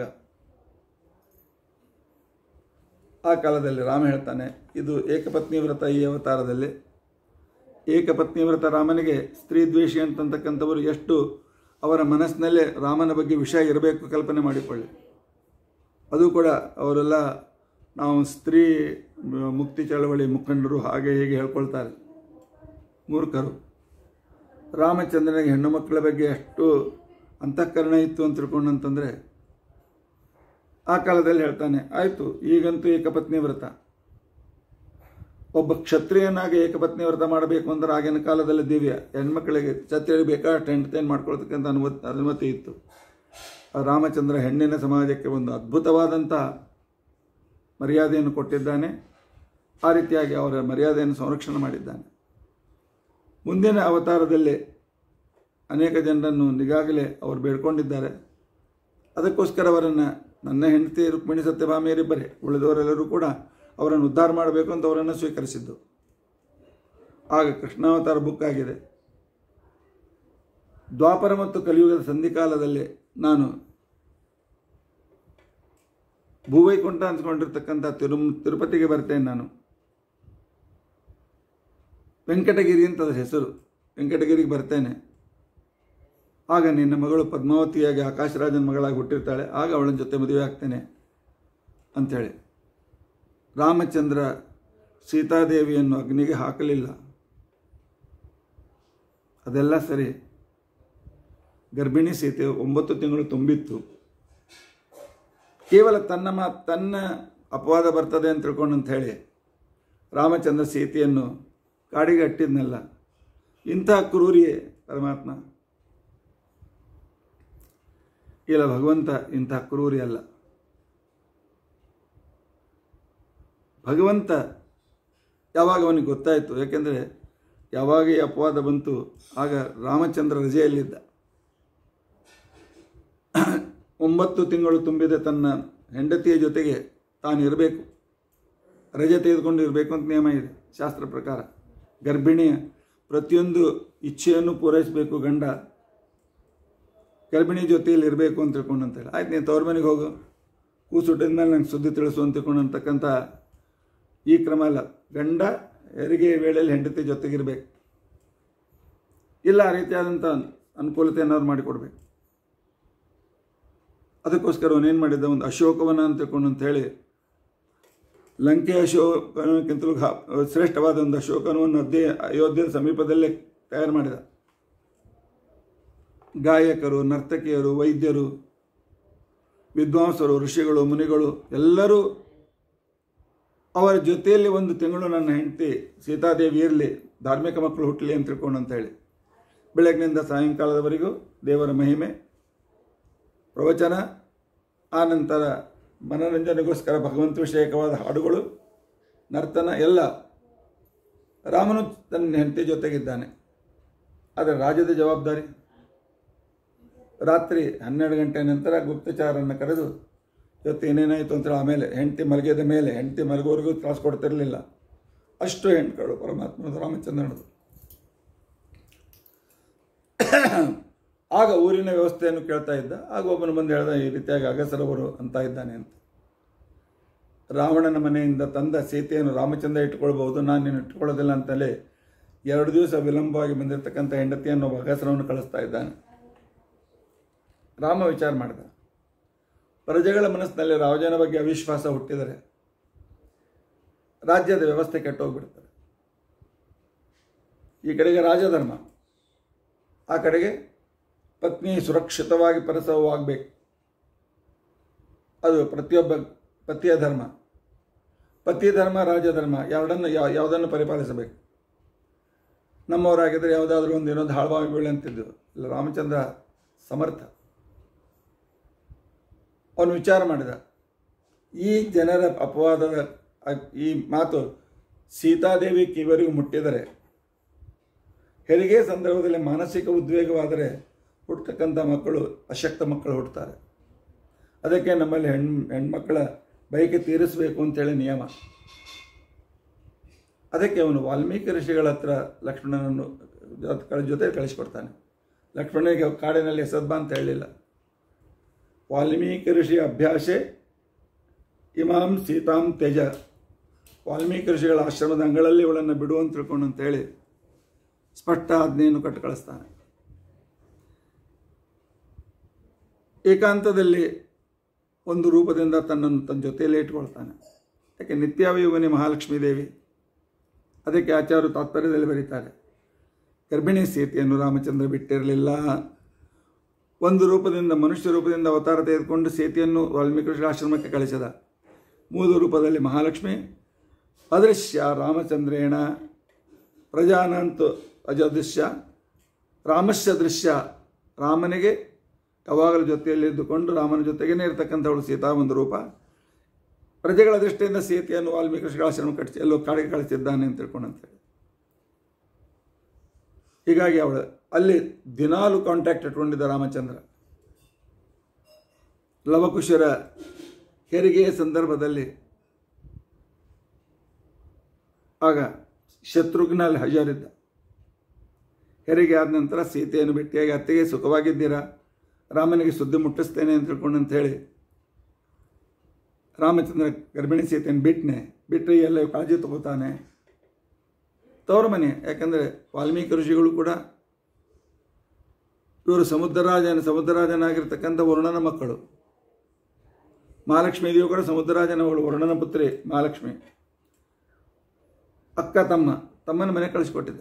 A: ಆ ಕಾಲದಲ್ಲಿ ರಾಮ ಹೇಳ್ತಾನೆ ಇದು ಏಕಪತ್ನಿ ವ್ರತ ಈ ಅವತಾರದಲ್ಲಿ ಏಕಪತ್ನಿ ವ್ರತ ರಾಮನಿಗೆ ಸ್ತ್ರೀ ದ್ವೇಷಿ ಅಂತಕ್ಕಂಥವರು ಎಷ್ಟು ಅವರ ಮನಸ್ಸಿನಲ್ಲೇ ರಾಮನ ಬಗ್ಗೆ ವಿಷಯ ಇರಬೇಕು ಕಲ್ಪನೆ ಮಾಡಿಕೊಳ್ಳಿ ಅದು ಕೂಡ ಅವರೆಲ್ಲ ನಾವು ಸ್ತ್ರೀ ಮುಕ್ತಿ ಚಳವಳಿ ಮುಖಂಡರು ಹಾಗೆ ಹೀಗೆ ಹೇಳ್ಕೊಳ್ತಾರೆ ಮೂರ್ಖರು ರಾಮಚಂದ್ರನಿಗೆ ಹೆಣ್ಣು ಮಕ್ಕಳ ಬಗ್ಗೆ ಎಷ್ಟು ಅಂತಃಕರಣ ಇತ್ತು ಅಂತ ತಿಳ್ಕೊಂಡಂತಂದರೆ ಆ ಕಾಲದಲ್ಲಿ ಹೇಳ್ತಾನೆ ಆಯಿತು ಈಗಂತೂ ಏಕಪತ್ನಿ ವ್ರತ ಒಬ್ಬ ಕ್ಷತ್ರಿಯನಾಗಿ ಏಕಪತ್ನಿ ವ್ರತ ಮಾಡಬೇಕು ಅಂದ್ರೆ ಆಗಿನ ಕಾಲದಲ್ಲಿ ದಿವ್ಯ ಹೆಣ್ಮಕ್ಳಿಗೆ ಕ್ಷತ್ರಿಯರಿಗೆ ಬೇಕಾದಷ್ಟು ಹೆಂಡತಿಯನ್ನು ಮಾಡ್ಕೊಳ್ತಕ್ಕಂಥ ಅನುಮತಿ ಅನುಮತಿ ಇತ್ತು ಆ ರಾಮಚಂದ್ರ ಹೆಣ್ಣಿನ ಸಮಾಜಕ್ಕೆ ಒಂದು ಅದ್ಭುತವಾದಂಥ ಮರ್ಯಾದೆಯನ್ನು ಕೊಟ್ಟಿದ್ದಾನೆ ಆ ರೀತಿಯಾಗಿ ಅವರ ಮರ್ಯಾದೆಯನ್ನು ಸಂರಕ್ಷಣೆ ಮಾಡಿದ್ದಾನೆ ಮುಂದಿನ ಅವತಾರದಲ್ಲಿ ಅನೇಕ ಜನರನ್ನು ಈಗಾಗಲೇ ಅವರು ಬೇಡ್ಕೊಂಡಿದ್ದಾರೆ ಅದಕ್ಕೋಸ್ಕರ ಅವರನ್ನು ನನ್ನ ಹೆಂಡತಿ ರುಕ್ಮಿಣಿ ಸತ್ಯಭಾಮಿಯರಿಬ್ಬರೇ ಉಳಿದವರೆಲ್ಲರೂ ಕೂಡ ಅವರನ್ನು ಉದ್ಧಾರ ಮಾಡಬೇಕು ಅಂತ ಅವರನ್ನು ಸ್ವೀಕರಿಸಿದ್ದು ಆಗ ಕೃಷ್ಣಾವತಾರ ಬುಕ್ ಆಗಿದೆ ದ್ವಾಪರ ಮತ್ತು ಕಲಿಯುಗದ ಸಂಧಿಕಾಲದಲ್ಲಿ ನಾನು ಭೂವೈಕುಂಠ ಅಂದ್ಕೊಂಡಿರ್ತಕ್ಕಂಥ ತಿರು ತಿರುಪತಿಗೆ ಬರ್ತೇನೆ ನಾನು ವೆಂಕಟಗಿರಿ ಅಂತ ಅದರ ಹೆಸರು ವೆಂಕಟಗಿರಿಗೆ ಬರ್ತೇನೆ ಆಗ ನಿನ್ನ ಮಗಳು ಪದ್ಮಾವತಿಯಾಗಿ ಆಕಾಶರಾಜನ ಮಗಳಾಗಿ ಹುಟ್ಟಿರ್ತಾಳೆ ಆಗ ಅವಳ ಜೊತೆ ಮದುವೆ ಆಗ್ತೇನೆ ಅಂಥೇಳಿ ರಾಮಚಂದ್ರ ಸೀತಾದೇವಿಯನ್ನು ಅಗ್ನಿಗೆ ಹಾಕಲಿಲ್ಲ ಅದೆಲ್ಲ ಸರಿ ಗರ್ಭಿಣಿ ಸೀತೆ ಒಂಬತ್ತು ತಿಂಗಳು ತುಂಬಿತ್ತು ಕೇವಲ ತನ್ನ ಮಾ ತನ್ನ ಅಪವಾದ ಬರ್ತದೆ ಅಂತ ತಿಳ್ಕೊಂಡು ಅಂತ ಹೇಳಿ ರಾಮಚಂದ್ರ ಸೀತೆಯನ್ನು ಕಾಡಿಗೆ ಅಟ್ಟಿದ್ನಲ್ಲ ಇಂತಹ ಕ್ರೂರಿಯೇ ಪರಮಾತ್ಮ ಇಲ್ಲ ಭಗವಂತ ಇಂತಹ ಕ್ರೂರಿ ಅಲ್ಲ ಭಗವಂತ ಯಾವಾಗ ಅವನಿಗೆ ಗೊತ್ತಾಯಿತು ಯಾಕೆಂದರೆ ಯಾವಾಗ ಈ ಅಪವಾದ ಬಂತು ಆಗ ರಾಮಚಂದ್ರ ರಜೆಯಲ್ಲಿದ್ದ ಒಂಬತ್ತು ತಿಂಗಳು ತುಂಬಿದ ತನ್ನ ಹೆಂಡತಿಯ ಜೊತೆಗೆ ತಾನು ಇರಬೇಕು ರಜೆ ತೆಗೆದುಕೊಂಡು ಇರಬೇಕು ಅಂತ ನಿಯಮ ಇದೆ ಶಾಸ್ತ್ರ ಪ್ರಕಾರ ಗರ್ಭಿಣಿಯ ಪ್ರತಿಯೊಂದು ಇಚ್ಛೆಯನ್ನು ಪೂರೈಸಬೇಕು ಗಂಡ ಗರ್ಭಿಣಿ ಜೊತೆಯಲ್ಲಿ ಇರಬೇಕು ಅಂತ ತಿಳ್ಕೊಂಡು ಅಂತೇಳಿ ಆಯ್ತು ನೀನು ತವ್ರ ಮನೆಗೆ ಹೋಗು ಕೂಸುಟ್ಟಿದ ಮೇಲೆ ನಂಗೆ ಸುದ್ದಿ ತಿಳಿಸು ಅಂತ ತಿಳ್ಕೊಂಡು ಅಂತಕ್ಕಂಥ ಈ ಕ್ರಮ ಅಲ್ಲ ಗಂಡ ಹೆರಿಗೆ ವೇಳೆಯಲ್ಲಿ ಹೆಂಡತಿ ಜೊತೆಗಿರ್ಬೇಕು ಇಲ್ಲ ಆ ರೀತಿಯಾದಂಥ ಅನುಕೂಲತೆ ಏನಾದ್ರು ಮಾಡಿಕೊಡ್ಬೇಕು ಅದಕ್ಕೋಸ್ಕರ ಅವನೇನು ಮಾಡಿದ್ದ ಒಂದು ಅಶೋಕವನ ಅಂತ ತಿಳ್ಕೊಂಡು ಅಂತ ಹೇಳಿ ಲಂಕೆ ಅಶೋಕನಕ್ಕಿಂತಲೂ ಘಾ- ಶ್ರೇಷ್ಠವಾದ ಒಂದು ಅಶೋಕನವನ್ನು ಅದೇ ಅಯೋಧ್ಯೆಯ ಸಮೀಪದಲ್ಲೇ ತಯಾರು ಮಾಡಿದ ಗಾಯಕರು ನರ್ತಕಿಯರು ವೈದ್ಯರು ವಿದ್ವಾಂಸರು ಋಷಿಗಳು ಮುನಿಗಳು ಎಲ್ಲರೂ ಅವರ ಜೊತೆಯಲ್ಲಿ ಒಂದು ತಿಂಗಳು ನನ್ನ ಹೆಂಡತಿ ಸೀತಾದೇವಿ ಇರಲಿ ಧಾರ್ಮಿಕ ಮಕ್ಕಳು ಹುಟ್ಟಲಿ ಅಂತ ತಿಳ್ಕೊಂಡು ಅಂತ ಹೇಳಿ ಬೆಳಗ್ಗಿನಿಂದ ಸಾಯಂಕಾಲದವರೆಗೂ ದೇವರ ಮಹಿಮೆ ಪ್ರವಚನ ಆ ನಂತರ ಮನೋರಂಜನೆಗೋಸ್ಕರ ಭಗವಂತ ವಿಷಯಕವಾದ ಹಾಡುಗಳು ನರ್ತನ ಎಲ್ಲ ರಾಮನು ತನ್ನ ಹೆಂಡತಿ ಜೊತೆಗಿದ್ದಾನೆ ಆದರೆ ರಾಜ್ಯದ ಜವಾಬ್ದಾರಿ ರಾತ್ರಿ ಹನ್ನೆರಡು ಗಂಟೆ ನಂತರ ಗುಪ್ತಚಾರನ್ನು ಕರೆದು ಇವತ್ತು ಏನೇನಾಯಿತು ಅಂತೇಳಿ ಆಮೇಲೆ ಹೆಂಡತಿ ಮಲಗಿದ ಮೇಲೆ ಹೆಂಡತಿ ಮಲಗೋವರೆಗೂ ತ್ರಾಸು ಕೊಡ್ತಿರಲಿಲ್ಲ ಅಷ್ಟು ಹೆಣ್ಗಳು ಪರಮಾತ್ಮನದು ರಾಮಚಂದ್ರನದು ಆಗ ಊರಿನ ವ್ಯವಸ್ಥೆಯನ್ನು ಕೇಳ್ತಾ ಇದ್ದ ಆಗ ಒಬ್ಬನು ಬಂದು ಹೇಳ್ದ ಈ ರೀತಿಯಾಗಿ ಅಗಸರವರು ಅಂತ ಇದ್ದಾನೆ ಅಂತ ರಾವಣನ ಮನೆಯಿಂದ ತಂದ ಸೀತೆಯನ್ನು ರಾಮಚಂದ್ರ ಇಟ್ಕೊಳ್ಬಹುದು ನಾನು ನೀನು ಇಟ್ಕೊಳ್ಳೋದಿಲ್ಲ ಅಂತಲೇ ಎರಡು ದಿವಸ ವಿಳಂಬವಾಗಿ ಬಂದಿರತಕ್ಕಂಥ ಹೆಂಡತಿಯನ್ನು ಒಬ್ಬ ಅಗಸರವನ್ನು ಕಳಿಸ್ತಾ ಇದ್ದಾನೆ ರಾಮ ವಿಚಾರ ಮಾಡಿದ ಪ್ರಜೆಗಳ ಮನಸ್ಸಿನಲ್ಲಿ ರಾಜನ ಬಗ್ಗೆ ಅವಿಶ್ವಾಸ ಹುಟ್ಟಿದರೆ ರಾಜ್ಯದ ವ್ಯವಸ್ಥೆ ಕೆಟ್ಟೋಗ್ಬಿಡ್ತಾರೆ ಈ ಕಡೆಗೆ ರಾಜಧರ್ಮ ಆ ಕಡೆಗೆ ಪತ್ನಿ ಸುರಕ್ಷಿತವಾಗಿ ಪ್ರಸವವಾಗಬೇಕು ಅದು ಪ್ರತಿಯೊಬ್ಬ ಪತಿಯ ಧರ್ಮ ಪತಿ ಧರ್ಮ ರಾಜಧರ್ಮ ಎರಡನ್ನು ಯಾವ ಯಾವುದನ್ನು ಪರಿಪಾಲಿಸಬೇಕು ನಮ್ಮವರಾಗಿದ್ದರೆ ಯಾವುದಾದ್ರೂ ಒಂದು ಇನ್ನೊಂದು ಹಾಳ್ವಾಗಿ ಬೀಳಿ ಅಂತಿದ್ದೆವು ಇಲ್ಲ ರಾಮಚಂದ್ರ ಸಮರ್ಥ ಅವನು ವಿಚಾರ ಮಾಡಿದ ಈ ಜನರ ಅಪವಾದದ ಅ- ಈ ಮಾತು ಸೀತಾದೇವಿ ಕಿವರಿಗೂ ಮುಟ್ಟಿದರೆ ಹೆರಿಗೆ ಸಂದರ್ಭದಲ್ಲಿ ಮಾನಸಿಕ ಉದ್ವೇಗವಾದರೆ ಹುಟ್ಟತಕ್ಕಂಥ ಮಕ್ಕಳು ಅಶಕ್ತ ಮಕ್ಕಳು ಹುಟ್ಟುತ್ತಾರೆ ಅದಕ್ಕೆ ನಮ್ಮಲ್ಲಿ ಹೆಣ್ ಹೆಣ್ಮಕ್ಕಳ ಬಯಕೆ ತೀರಿಸಬೇಕು ಅಂತೇಳಿ ನಿಯಮ ಅದಕ್ಕೆ ಅವನು ವಾಲ್ಮೀಕಿ ಋಷಿಗಳ ಹತ್ರ ಲಕ್ಷ್ಮಣನನ್ನು ಜೊತೆ- ಜೊತೆ ಕಳಿಸ್ಕೊಡ್ತಾನೆ ಲಕ್ಷ್ಮಣನಿಗೆ ಕಾಡಿನಲ್ಲಿ ಸದ್ಬ ಅಂತ ಹೇಳಿಲ್ಲ ವಾಲ್ಮೀಕಿ ಋಷಿ ಅಭ್ಯಾಸೆ ಇಮಾಂ ಸೀತಾಂ ತ್ಯಜ ವಾಲ್ಮೀಕಿ ಋಷಿಗಳ ಆಶ್ರಮದ ಅಂಗಳಲ್ಲಿ ಇವಳನ್ನು ಬಿಡು ಅಂತ ತಿಳ್ಕೊಂಡು ಅಂತೇಳಿ ಸ್ಪಷ್ಟ ಆಜ್ಞೆಯನ್ನು ಕಟ್ಟು ಕಳಿಸ್ತಾನೆ ಏಕಾಂತದಲ್ಲಿ ಒಂದು ರೂಪದಿಂದ ತನ್ನನ್ನು ತನ್ನ ಜೊತೆಯಲ್ಲೇ ಇಟ್ಕೊಳ್ತಾನೆ ಯಾಕೆ ನಿತ್ಯಾವಯುಗನಿ ಮಹಾಲಕ್ಷ್ಮೀ ದೇವಿ ಅದಕ್ಕೆ ಆಚಾರ್ಯರು ತಾತ್ಪರ್ಯದಲ್ಲಿ ಬರೀತಾರೆ ಗರ್ಭಿಣಿ ಸೀತೆಯನ್ನು ರಾಮಚಂದ್ರ ಬಿಟ್ಟಿರಲಿಲ್ಲ ಒಂದು ರೂಪದಿಂದ ಮನುಷ್ಯ ರೂಪದಿಂದ ಅವತಾರ ತೆಗೆದುಕೊಂಡು ಸೀತೆಯನ್ನು ವಾಲ್ಮೀಕಿ ಋಷಿ ಆಶ್ರಮಕ್ಕೆ ಕಳಿಸಿದ ಮೂಲ ರೂಪದಲ್ಲಿ ಮಹಾಲಕ್ಷ್ಮಿ ಅದೃಶ್ಯ ರಾಮಚಂದ್ರೇಣ ಪ್ರಜಾನಂತು ಅಜದೃಶ್ಯ ರಾಮಸ್ಯ ದೃಶ್ಯ ರಾಮನಿಗೆ ಯಾವಾಗಲೂ ಜೊತೆಯಲ್ಲಿ ಇದ್ದುಕೊಂಡು ರಾಮನ ಜೊತೆಗೇನೆ ಇರತಕ್ಕಂಥವಳು ಸೀತಾ ಒಂದು ರೂಪ ಪ್ರಜೆಗಳ ದೃಷ್ಟಿಯಿಂದ ಸೀತೆಯನ್ನು ವಾಲ್ಮೀಕಿ ಋಷಿಗಳ ಆಶ್ರಮ ಕಟ್ಟಿಸಿ ಎಲ್ಲೋ ಕಾಡಿಗೆ ಕಳಿಸಿದ್ದಾನೆ ಅಂತ ತಿಳ್ಕೊಂಡು ಅಂತೇಳಿ ಹೀಗಾಗಿ ಅವಳು ಅಲ್ಲಿ ದಿನಾಲು ಕಾಂಟ್ಯಾಕ್ಟ್ ಇಟ್ಕೊಂಡಿದ್ದ ರಾಮಚಂದ್ರ ಲವಕುಶರ ಹೆರಿಗೆಯ ಸಂದರ್ಭದಲ್ಲಿ ಆಗ ಶತ್ರುಘ್ನ ಅಲ್ಲಿ ಹಾಜರಿದ್ದ ಹೆರಿಗೆ ಆದ ನಂತರ ಸೀತೆಯನ್ನು ಭೇಟಿಯಾಗಿ ಅತ್ತೆಗೆ ಸುಖವಾಗಿದ್ದೀರಾ ರಾಮನಿಗೆ ಸುದ್ದಿ ಮುಟ್ಟಿಸ್ತೇನೆ ಅಂತ ತಿಳ್ಕೊಂಡು ಅಂತ ಹೇಳಿ ರಾಮಚಂದ್ರ ಗರ್ಭಿಣಿ ಸೀತೆಯನ್ನು ಬಿಟ್ಟನೆ ಬಿಟ್ಟರೆ ಎಲ್ಲ ಕಾಳಜಿ ತಗೋತಾನೆ ತವರ ಮನೆ ಯಾಕಂದರೆ ವಾಲ್ಮೀಕಿ ಋಷಿಗಳು ಕೂಡ ಇವರು ಸಮುದ್ರರಾಜನ ಸಮುದ್ರರಾಜನಾಗಿರ್ತಕ್ಕಂಥ ವರುಣನ ಮಕ್ಕಳು ಮಹಾಲಕ್ಷ್ಮೀ ದೇವಿ ಕೂಡ ಸಮುದ್ರರಾಜನವಳು ವರುಣನ ಪುತ್ರಿ ಮಹಾಲಕ್ಷ್ಮಿ ಅಕ್ಕ ತಮ್ಮ ತಮ್ಮನ ಮನೆ ಕಳಿಸಿಕೊಟ್ಟಿದ್ದ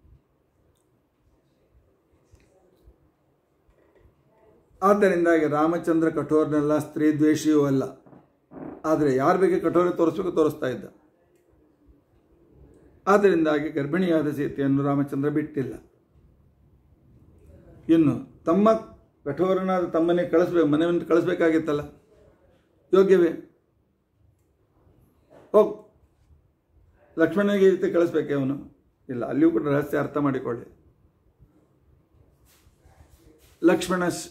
A: ಆದ್ದರಿಂದಾಗಿ ರಾಮಚಂದ್ರ ಕಠೋರನಲ್ಲ ಸ್ತ್ರೀ ದ್ವೇಷಿಯೂ ಅಲ್ಲ ಆದರೆ ಯಾರ ಬಗ್ಗೆ ಕಠೋರ ತೋರಿಸ್ಬೇಕು ತೋರಿಸ್ತಾ ಇದ್ದ ಆದ್ದರಿಂದಾಗಿ ಗರ್ಭಿಣಿಯಾದ ಸೀತೆಯನ್ನು ರಾಮಚಂದ್ರ ಬಿಟ್ಟಿಲ್ಲ ಇನ್ನು ತಮ್ಮ ಕಠೋರನಾದ ತಮ್ಮನೇ ಕಳಿಸ್ಬೇಕು ಮನೆಯನ್ನು ಕಳಿಸ್ಬೇಕಾಗಿತ್ತಲ್ಲ ಯೋಗ್ಯವೇ ಹೋಗ್ ಲಕ್ಷ್ಮಣನಿಗೆ ಈ ರೀತಿ ಕಳಿಸ್ಬೇಕೆ ಅವನು ಇಲ್ಲ ಅಲ್ಲಿಯೂ ಕೂಡ ರಹಸ್ಯ ಅರ್ಥ ಮಾಡಿಕೊಳ್ಳಿ ಲಕ್ಷ್ಮಣ ಶ್-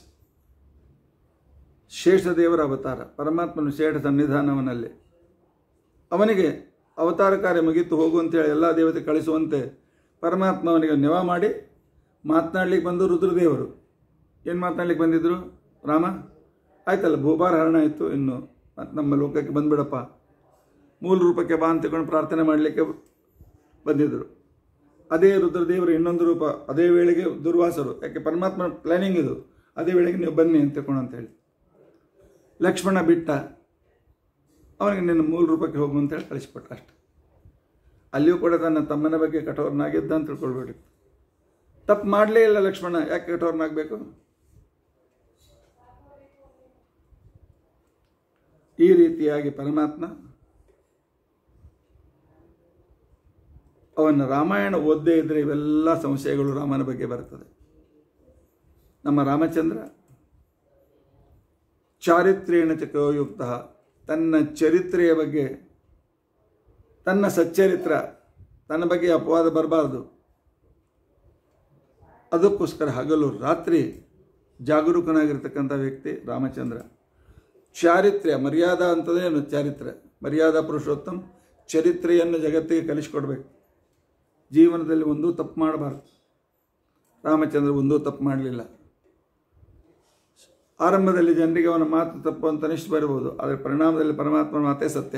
A: ಶೇಷದೇವರ ಅವತಾರ ಪರಮಾತ್ಮನು ಶೇಷ ಸನ್ನಿಧಾನವನಲ್ಲಿ ಅವನಿಗೆ ಅವತಾರ ಕಾರ್ಯ ಮುಗೀತು ಹೋಗು ಅಂತೇಳಿ ಎಲ್ಲ ದೇವತೆ ಕಳಿಸುವಂತೆ ಪರಮಾತ್ಮ ಅವನಿಗೆ ನೆವ ಮಾಡಿ ಮಾತನಾಡ್ಲಿಕ್ಕೆ ಬಂದು ರುದ್ರದೇವರು ಏನು ಮಾತನಾಡ್ಲಿಕ್ಕೆ ಬಂದಿದ್ರು ರಾಮ ಆಯ್ತಲ್ಲ ಭೂಭಾರ ಹರಣ ಆಯಿತು ಇನ್ನು ಮತ್ತೆ ನಮ್ಮ ಲೋಕಕ್ಕೆ ಬಂದ್ಬಿಡಪ್ಪ ಮೂಲ ರೂಪಕ್ಕೆ ಬಾ ಅಂತ ತಿಳ್ಕೊಂಡು ಪ್ರಾರ್ಥನೆ ಮಾಡಲಿಕ್ಕೆ ಬಂದಿದ್ದರು ಅದೇ ರುದ್ರದೇವರು ಇನ್ನೊಂದು ರೂಪ ಅದೇ ವೇಳೆಗೆ ದುರ್ವಾಸರು ಯಾಕೆ ಪರಮಾತ್ಮ ಪ್ಲಾನಿಂಗ್ ಇದು ಅದೇ ವೇಳೆಗೆ ನೀವು ಬನ್ನಿ ಅಂತ ತಿಳ್ಕೊಂಡು ಅಂತೇಳಿ ಲಕ್ಷ್ಮಣ ಬಿಟ್ಟ ಅವನಿಗೆ ನಿನ್ನ ಮೂಲ ರೂಪಕ್ಕೆ ಹೋಗು ಅಂತೇಳಿ ಕಳಿಸಿಕೊಟ್ಟ ಅಷ್ಟೆ ಅಲ್ಲಿಯೂ ಕೂಡ ತನ್ನ ತಮ್ಮನ ಬಗ್ಗೆ ಕಠೋರನಾಗಿದ್ದ ಅಂತ ತಿಳ್ಕೊಳ್ಬೇಡಿ ತಪ್ಪು ಮಾಡಲೇ ಇಲ್ಲ ಲಕ್ಷ್ಮಣ ಯಾಕೆ ಕಠೋರನಾಗಬೇಕು ಈ ರೀತಿಯಾಗಿ ಪರಮಾತ್ಮ ಅವನ ರಾಮಾಯಣ ಓದ್ದೇ ಇದ್ರೆ ಇವೆಲ್ಲ ಸಂಶಯಗಳು ರಾಮನ ಬಗ್ಗೆ ಬರ್ತದೆ ನಮ್ಮ ರಾಮಚಂದ್ರ ಚಾರಿತ್ರ್ಯೇಣ ಚಕೋಯುಕ್ತ ತನ್ನ ಚರಿತ್ರೆಯ ಬಗ್ಗೆ ತನ್ನ ಸಚ್ಚರಿತ್ರ ತನ್ನ ಬಗ್ಗೆ ಅಪವಾದ ಬರಬಾರ್ದು ಅದಕ್ಕೋಸ್ಕರ ಹಗಲು ರಾತ್ರಿ ಜಾಗರೂಕನಾಗಿರ್ತಕ್ಕಂಥ ವ್ಯಕ್ತಿ ರಾಮಚಂದ್ರ ಚಾರಿತ್ರ್ಯ ಮರ್ಯಾದಾ ಅಂತದೇನು ಚಾರಿತ್ರ್ಯ ಮರ್ಯಾದಾ ಪುರುಷೋತ್ತಮ್ ಚರಿತ್ರೆಯನ್ನು ಜಗತ್ತಿಗೆ ಕಲಿಸ್ಕೊಡ್ಬೇಕು ಜೀವನದಲ್ಲಿ ಒಂದೂ ತಪ್ಪು ಮಾಡಬಾರ್ದು ರಾಮಚಂದ್ರ ಒಂದೂ ತಪ್ಪು ಮಾಡಲಿಲ್ಲ ಆರಂಭದಲ್ಲಿ ಜನರಿಗೆ ಅವನ ಮಾತು ತಪ್ಪು ಅಂತ ಅನಿಷ್ಟು ಬರಬಹುದು ಆದರೆ ಪರಿಣಾಮದಲ್ಲಿ ಪರಮಾತ್ಮನ ಮಾತೇ ಸತ್ಯ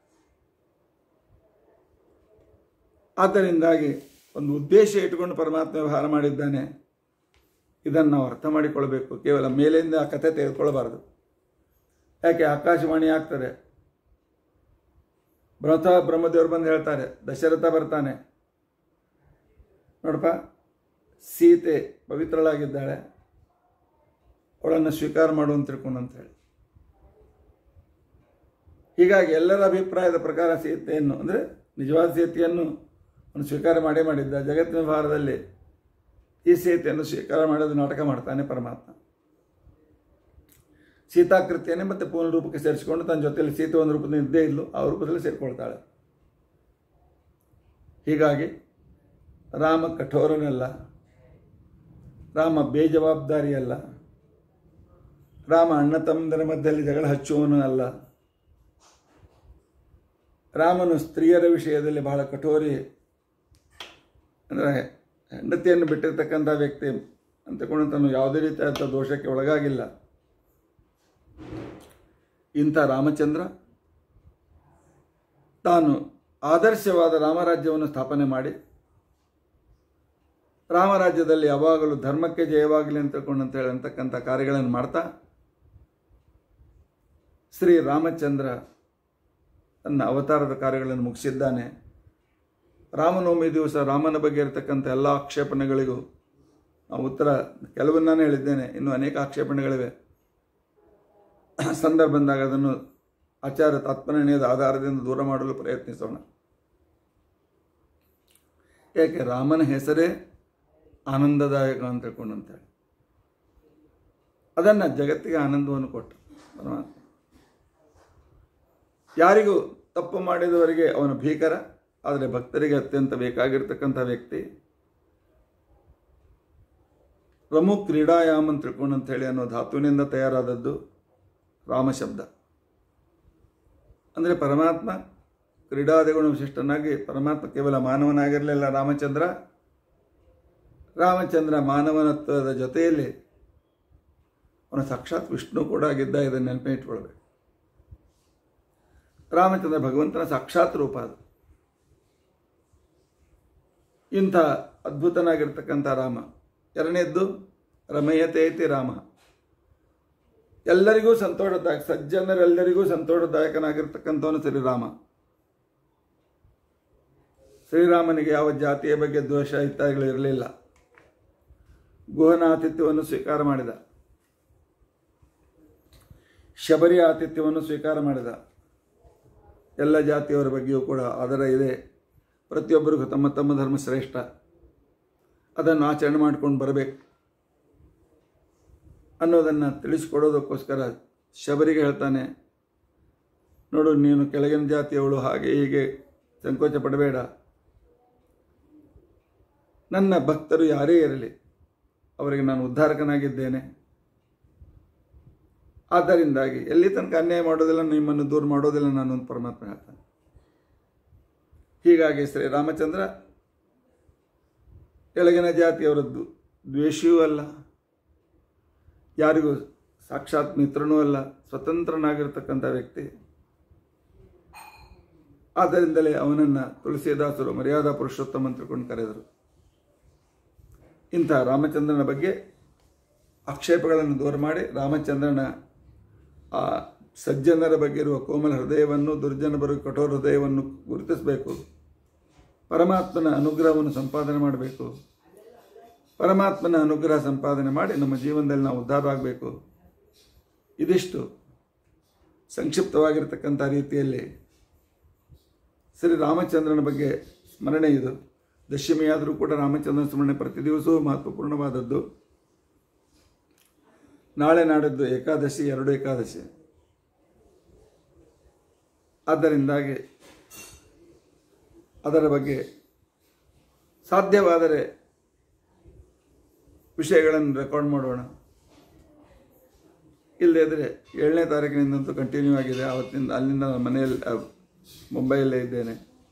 A: ಆದ್ದರಿಂದಾಗಿ ಒಂದು ಉದ್ದೇಶ ಇಟ್ಟುಕೊಂಡು ಪರಮಾತ್ಮ ವ್ಯವಹಾರ ಮಾಡಿದ್ದಾನೆ ಇದನ್ನು ನಾವು ಅರ್ಥ ಮಾಡಿಕೊಳ್ಬೇಕು ಕೇವಲ ಮೇಲಿಂದ ಆ ಕಥೆ ತೆಗೆದುಕೊಳ್ಳಬಾರದು ಯಾಕೆ ಆಕಾಶವಾಣಿ ಆಗ್ತದೆ ಬ್ರಹ್ಮ ಬ್ರಹ್ಮದೇವರು ಬಂದು ಹೇಳ್ತಾರೆ ದಶರಥ ಬರ್ತಾನೆ ನೋಡಪ್ಪ ಸೀತೆ ಪವಿತ್ರಳಾಗಿದ್ದಾಳೆ ಅವಳನ್ನು ಸ್ವೀಕಾರ ಮಾಡು ಅಂತ ತಿಳ್ಕೊಂಡು ಅಂತ ಹೇಳಿ ಹೀಗಾಗಿ ಎಲ್ಲರ ಅಭಿಪ್ರಾಯದ ಪ್ರಕಾರ ಸೀತೆಯನ್ನು ಅಂದರೆ ನಿಜವಾದ ಸೀತೆಯನ್ನು ಅವನು ಸ್ವೀಕಾರ ಮಾಡೇ ಮಾಡಿದ್ದ ಜಗತ್ತಿನ ವ್ಯವಹಾರದಲ್ಲಿ ಈ ಸೀತೆಯನ್ನು ಸ್ವೀಕಾರ ಮಾಡೋದು ನಾಟಕ ಮಾಡ್ತಾನೆ ಪರಮಾತ್ಮ ಸೀತಾಕೃತಿಯನ್ನೇ ಮತ್ತೆ ಪೂರ್ಣ ರೂಪಕ್ಕೆ ಸೇರಿಸಿಕೊಂಡು ತನ್ನ ಜೊತೆಯಲ್ಲಿ ಸೀತೆ ಒಂದು ರೂಪದಲ್ಲಿ ಇದ್ದೇ ಇದ್ಲು ಆ ರೂಪದಲ್ಲಿ ಸೇರಿಕೊಳ್ತಾಳೆ ಹೀಗಾಗಿ ರಾಮ ಕಠೋರನಲ್ಲ ರಾಮ ಬೇಜವಾಬ್ದಾರಿಯಲ್ಲ ರಾಮ ಅಣ್ಣ ತಮ್ಮಂದರ ಮಧ್ಯದಲ್ಲಿ ಜಗಳ ಹಚ್ಚುವನು ಅಲ್ಲ ರಾಮನು ಸ್ತ್ರೀಯರ ವಿಷಯದಲ್ಲಿ ಬಹಳ ಕಠೋರಿ ಅಂದರೆ ಹೆಂಡತಿಯನ್ನು ಬಿಟ್ಟಿರ್ತಕ್ಕಂಥ ವ್ಯಕ್ತಿ ಅಂತಕೊಂಡು ತಾನು ಯಾವುದೇ ರೀತಿಯಾದ ದೋಷಕ್ಕೆ ಒಳಗಾಗಿಲ್ಲ ಇಂಥ ರಾಮಚಂದ್ರ ತಾನು ಆದರ್ಶವಾದ ರಾಮರಾಜ್ಯವನ್ನು ಸ್ಥಾಪನೆ ಮಾಡಿ ರಾಮರಾಜ್ಯದಲ್ಲಿ ಯಾವಾಗಲೂ ಧರ್ಮಕ್ಕೆ ಜಯವಾಗಲಿ ಅಂತ ತಿಳ್ಕೊಂಡು ಅಂತ ಹೇಳತಕ್ಕಂಥ ಕಾರ್ಯಗಳನ್ನು ಮಾಡ್ತಾ ಶ್ರೀ ರಾಮಚಂದ್ರ ತನ್ನ ಅವತಾರದ ಕಾರ್ಯಗಳನ್ನು ಮುಗಿಸಿದ್ದಾನೆ ರಾಮನವಮಿ ದಿವಸ ರಾಮನ ಬಗ್ಗೆ ಇರತಕ್ಕಂಥ ಎಲ್ಲ ಆಕ್ಷೇಪಣೆಗಳಿಗೂ ನಾವು ಉತ್ತರ ಕೆಲವನ್ನಾನೇ ಹೇಳಿದ್ದೇನೆ ಇನ್ನು ಅನೇಕ ಆಕ್ಷೇಪಣೆಗಳಿವೆ ಸಂದರ್ಭ ಬಂದಾಗ ಅದನ್ನು ಆಚಾರ ತಾತ್ಪರ್ಯದ ಆಧಾರದಿಂದ ದೂರ ಮಾಡಲು ಪ್ರಯತ್ನಿಸೋಣ ಯಾಕೆ ರಾಮನ ಹೆಸರೇ ಆನಂದದಾಯಕ ಅಂತ ತಿಳ್ಕೊಂಡು ಅಂತೇಳಿ ಅದನ್ನು ಜಗತ್ತಿಗೆ ಆನಂದವನ್ನು ಕೊಟ್ಟು ಪರಮಾತ್ಮ ಯಾರಿಗೂ ತಪ್ಪು ಮಾಡಿದವರಿಗೆ ಅವನು ಭೀಕರ ಆದರೆ ಭಕ್ತರಿಗೆ ಅತ್ಯಂತ ಬೇಕಾಗಿರ್ತಕ್ಕಂಥ ವ್ಯಕ್ತಿ ರಮು ಕ್ರೀಡಾಯಾಮ್ ಅಂತ ತಿಳ್ಕೊಂಡು ಅಂತ ಹೇಳಿ ಅನ್ನೋ ಧಾತುವಿನಿಂದ ತಯಾರಾದದ್ದು ರಾಮ ಶಬ್ದ ಅಂದರೆ ಪರಮಾತ್ಮ ಕ್ರೀಡಾದಿಗುಣ ವಿಶಿಷ್ಟನಾಗಿ ಪರಮಾತ್ಮ ಕೇವಲ ಮಾನವನಾಗಿರಲಿಲ್ಲ ರಾಮಚಂದ್ರ ರಾಮಚಂದ್ರ ಮಾನವನತ್ವದ ಜೊತೆಯಲ್ಲಿ ಅವನ ಸಾಕ್ಷಾತ್ ವಿಷ್ಣು ಕೂಡ ಆಗಿದ್ದ ಇದನ್ನು ನೆನಪೇ ಇಟ್ಕೊಳ್ಬೇಕು ರಾಮಚಂದ್ರ ಭಗವಂತನ ಸಾಕ್ಷಾತ್ ರೂಪ ಅದು ಇಂಥ ಅದ್ಭುತನಾಗಿರ್ತಕ್ಕಂಥ ರಾಮ ಎರಡನೇದ್ದು ರಮಯತೆ ಐತಿ ರಾಮ ಎಲ್ಲರಿಗೂ ಸಂತೋಷದಾಯಕ ಸಜ್ಜನರೆಲ್ಲರಿಗೂ ಸಂತೋಷದಾಯಕನಾಗಿರ್ತಕ್ಕಂಥವನು ಶ್ರೀರಾಮ ಶ್ರೀರಾಮನಿಗೆ ಯಾವ ಜಾತಿಯ ಬಗ್ಗೆ ದ್ವೇಷ ಇತ್ಯಾದಿಗಳು ಇರಲಿಲ್ಲ ಗುಹನ ಆತಿಥ್ಯವನ್ನು ಸ್ವೀಕಾರ ಮಾಡಿದ ಶಬರಿ ಆತಿಥ್ಯವನ್ನು ಸ್ವೀಕಾರ ಮಾಡಿದ ಎಲ್ಲ ಜಾತಿಯವರ ಬಗ್ಗೆಯೂ ಕೂಡ ಆದರ ಇದೆ ಪ್ರತಿಯೊಬ್ಬರಿಗೂ ತಮ್ಮ ತಮ್ಮ ಧರ್ಮ ಶ್ರೇಷ್ಠ ಅದನ್ನು ಆಚರಣೆ ಮಾಡ್ಕೊಂಡು ಬರಬೇಕು ಅನ್ನೋದನ್ನು ತಿಳಿಸ್ಕೊಡೋದಕ್ಕೋಸ್ಕರ ಶಬರಿಗೆ ಹೇಳ್ತಾನೆ ನೋಡು ನೀನು ಕೆಳಗಿನ ಜಾತಿಯವಳು ಹಾಗೆ ಹೀಗೆ ಸಂಕೋಚ ಪಡಬೇಡ ನನ್ನ ಭಕ್ತರು ಯಾರೇ ಇರಲಿ ಅವರಿಗೆ ನಾನು ಉದ್ಧಾರಕನಾಗಿದ್ದೇನೆ ಆದ್ದರಿಂದಾಗಿ ಎಲ್ಲಿ ತನಕ ಅನ್ಯಾಯ ಮಾಡೋದಿಲ್ಲ ನಿಮ್ಮನ್ನು ದೂರ ಮಾಡೋದಿಲ್ಲ ನಾನು ಒಂದು ಪರಮಾತ್ಮ ಹೇಳ್ತಾನೆ ಹೀಗಾಗಿ ಶ್ರೀ ರಾಮಚಂದ್ರ ಕೆಳಗಿನ ಜಾತಿಯವರದ್ದು ದ್ವೇಷಿಯೂ ಅಲ್ಲ ಯಾರಿಗೂ ಸಾಕ್ಷಾತ್ ಮಿತ್ರನೂ ಅಲ್ಲ ಸ್ವತಂತ್ರನಾಗಿರ್ತಕ್ಕಂಥ ವ್ಯಕ್ತಿ ಆದ್ದರಿಂದಲೇ ಅವನನ್ನು ತುಳಸಿದಾಸರು ಮರ್ಯಾದಾ ಪುರುಷೋತ್ತಮ ಅಂತ ತಿಳ್ಕೊಂಡು ಕರೆದರು ಇಂಥ ರಾಮಚಂದ್ರನ ಬಗ್ಗೆ ಆಕ್ಷೇಪಗಳನ್ನು ದೂರ ಮಾಡಿ ರಾಮಚಂದ್ರನ ಆ ಸಜ್ಜನರ ಬಗ್ಗೆ ಇರುವ ಕೋಮಲ ಹೃದಯವನ್ನು ದುರ್ಜನ ಬರುವ ಕಠೋರ ಹೃದಯವನ್ನು ಗುರುತಿಸಬೇಕು ಪರಮಾತ್ಮನ ಅನುಗ್ರಹವನ್ನು ಸಂಪಾದನೆ ಮಾಡಬೇಕು ಪರಮಾತ್ಮನ ಅನುಗ್ರಹ ಸಂಪಾದನೆ ಮಾಡಿ ನಮ್ಮ ಜೀವನದಲ್ಲಿ ನಾವು ಉದ್ಧಾರವಾಗಬೇಕು ಇದಿಷ್ಟು ಸಂಕ್ಷಿಪ್ತವಾಗಿರ್ತಕ್ಕಂಥ ರೀತಿಯಲ್ಲಿ ಶ್ರೀ ರಾಮಚಂದ್ರನ ಬಗ್ಗೆ ಸ್ಮರಣೆ ಇದು ದಶಮಿಯಾದರೂ ಕೂಡ ರಾಮಚಂದ್ರನ ಸ್ಮರಣೆ ಪ್ರತಿ ದಿವಸವೂ ಮಹತ್ವಪೂರ್ಣವಾದದ್ದು ನಾಳೆ ನಾಡಿದ್ದು ಏಕಾದಶಿ ಎರಡು ಏಕಾದಶಿ ಆದ್ದರಿಂದಾಗಿ ಅದರ ಬಗ್ಗೆ ಸಾಧ್ಯವಾದರೆ ವಿಷಯಗಳನ್ನು ರೆಕಾರ್ಡ್ ಮಾಡೋಣ ಇಲ್ಲದಿದ್ದರೆ ಏಳನೇ ತಾರೀಕಿನಿಂದಂತೂ ಕಂಟಿನ್ಯೂ ಆಗಿದೆ ಆವತ್ತಿಂದ ಅಲ್ಲಿಂದ ನಾನು ಮನೆಯಲ್ಲಿ ಅಹ್, ಮುಂಬೈಯಲ್ಲೇ ಇದ್ದೇನೆ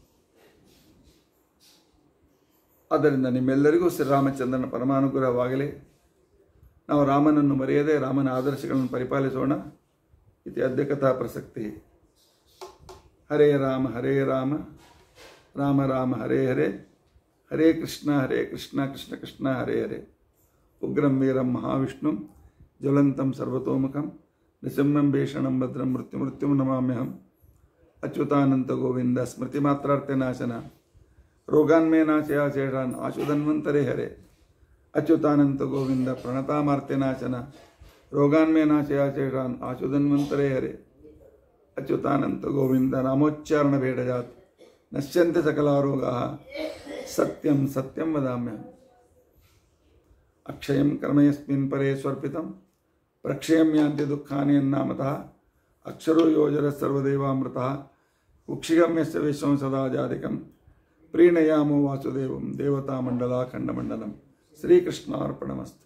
A: ಆದ್ದರಿಂದ ನಿಮ್ಮೆಲ್ಲರಿಗೂ ಶ್ರೀರಾಮಚಂದ್ರನ ಪರಮಾನುಗ್ರಹವಾಗಲಿ ನಾವು ರಾಮನನ್ನು ಮರೆಯದೆ ರಾಮನ ಆದರ್ಶಗಳನ್ನು ಪರಿಪಾಲಿಸೋಣ ಇತಿ ಅಧ್ಯಕಥಾ ಪ್ರಸಕ್ತಿ ಹರೇ ರಾಮ ಹರೇ ರಾಮ ರಾಮ ರಾಮ ಹರೇ ಹರೇ ಹರೇ ಕೃಷ್ಣ ಹರೇ ಕೃಷ್ಣ ಕೃಷ್ಣ ಕೃಷ್ಣ ಹರೇ ಹರೇ ಉಗ್ರಂ ವೀರಂ ಮಹಾವಿಷ್ಣುಂ ಜ್ವಲಂತಂ ಸರ್ವತೋಮುಖಂ ನಿಸಂಹಂ ಭೀಷಣಂ ಭದ್ರಂ ಮೃತ್ಯು ಮೃತ್ಯುಂ ನಮಾಮ್ಯಹಂ ಅಚ್ಯುತಾನಂತ ಗೋವಿಂದ ಸ್ಮೃತಿ ಮಾತ್ರಾರ್ಥ ನಾಶನ ರೋಗಾನ್ಮೇ ನಾಶಯ ಶೇಷಾನ್ ಆಶುಧನ್ವಂತರೇ ಹರೇ ಅಚ್ಯುತಾನಂತ ಗೋವಿಂದ ಪ್ರಣತಾಮಾರ್ತ್ಯ ನಾಶನ ರೋಗಾನ್ಮೇ ನಾಶಯ ಶೇಷಾನ್ ಆಶುಧನ್ವಂತರೇ ಹರೇ ಅಚ್ಯುತಾನಂತ ಗೋವಿಂದ ನಾಮೋಚ್ಚಾರಣ ಭೇಡಜಾತ್ ನಶ್ಯಂತೆ ಸಕಲಾರೋಗಾ ಸತ್ಯಂ ಸತ್ಯಂ ವದಾಮ್ಯಹಂ ಅಕ್ಷಯಂ ಕರ್ಮಯಸ್ಮಿನ್ ಪರೇ ಸ್ವರ್ಪಿತಂ ಪ್ರಕ್ಷಯಂ ಯಾಂತಿ ದುಃಖಾನಿ ಅನ್ನಾಮತಃ ಅಕ್ಷರೋ ಯೋಜರ ಸರ್ವದೇವಾಮೃತಃ ಕುಕ್ಷಿಗಮ್ಯಸ್ಯ ವಿಶ್ವಂ ಸದಾ ಜಾಧಿಕಂ ಪ್ರೀಣಯಾಮೋ ವಾಸುದೇವಂ ದೇವತಾ ಮಂಡಲ ಖಂಡಮಂಡಲಂ ಶ್ರೀಕೃಷ್ಣಾರ್ಪಣಮಸ್ತು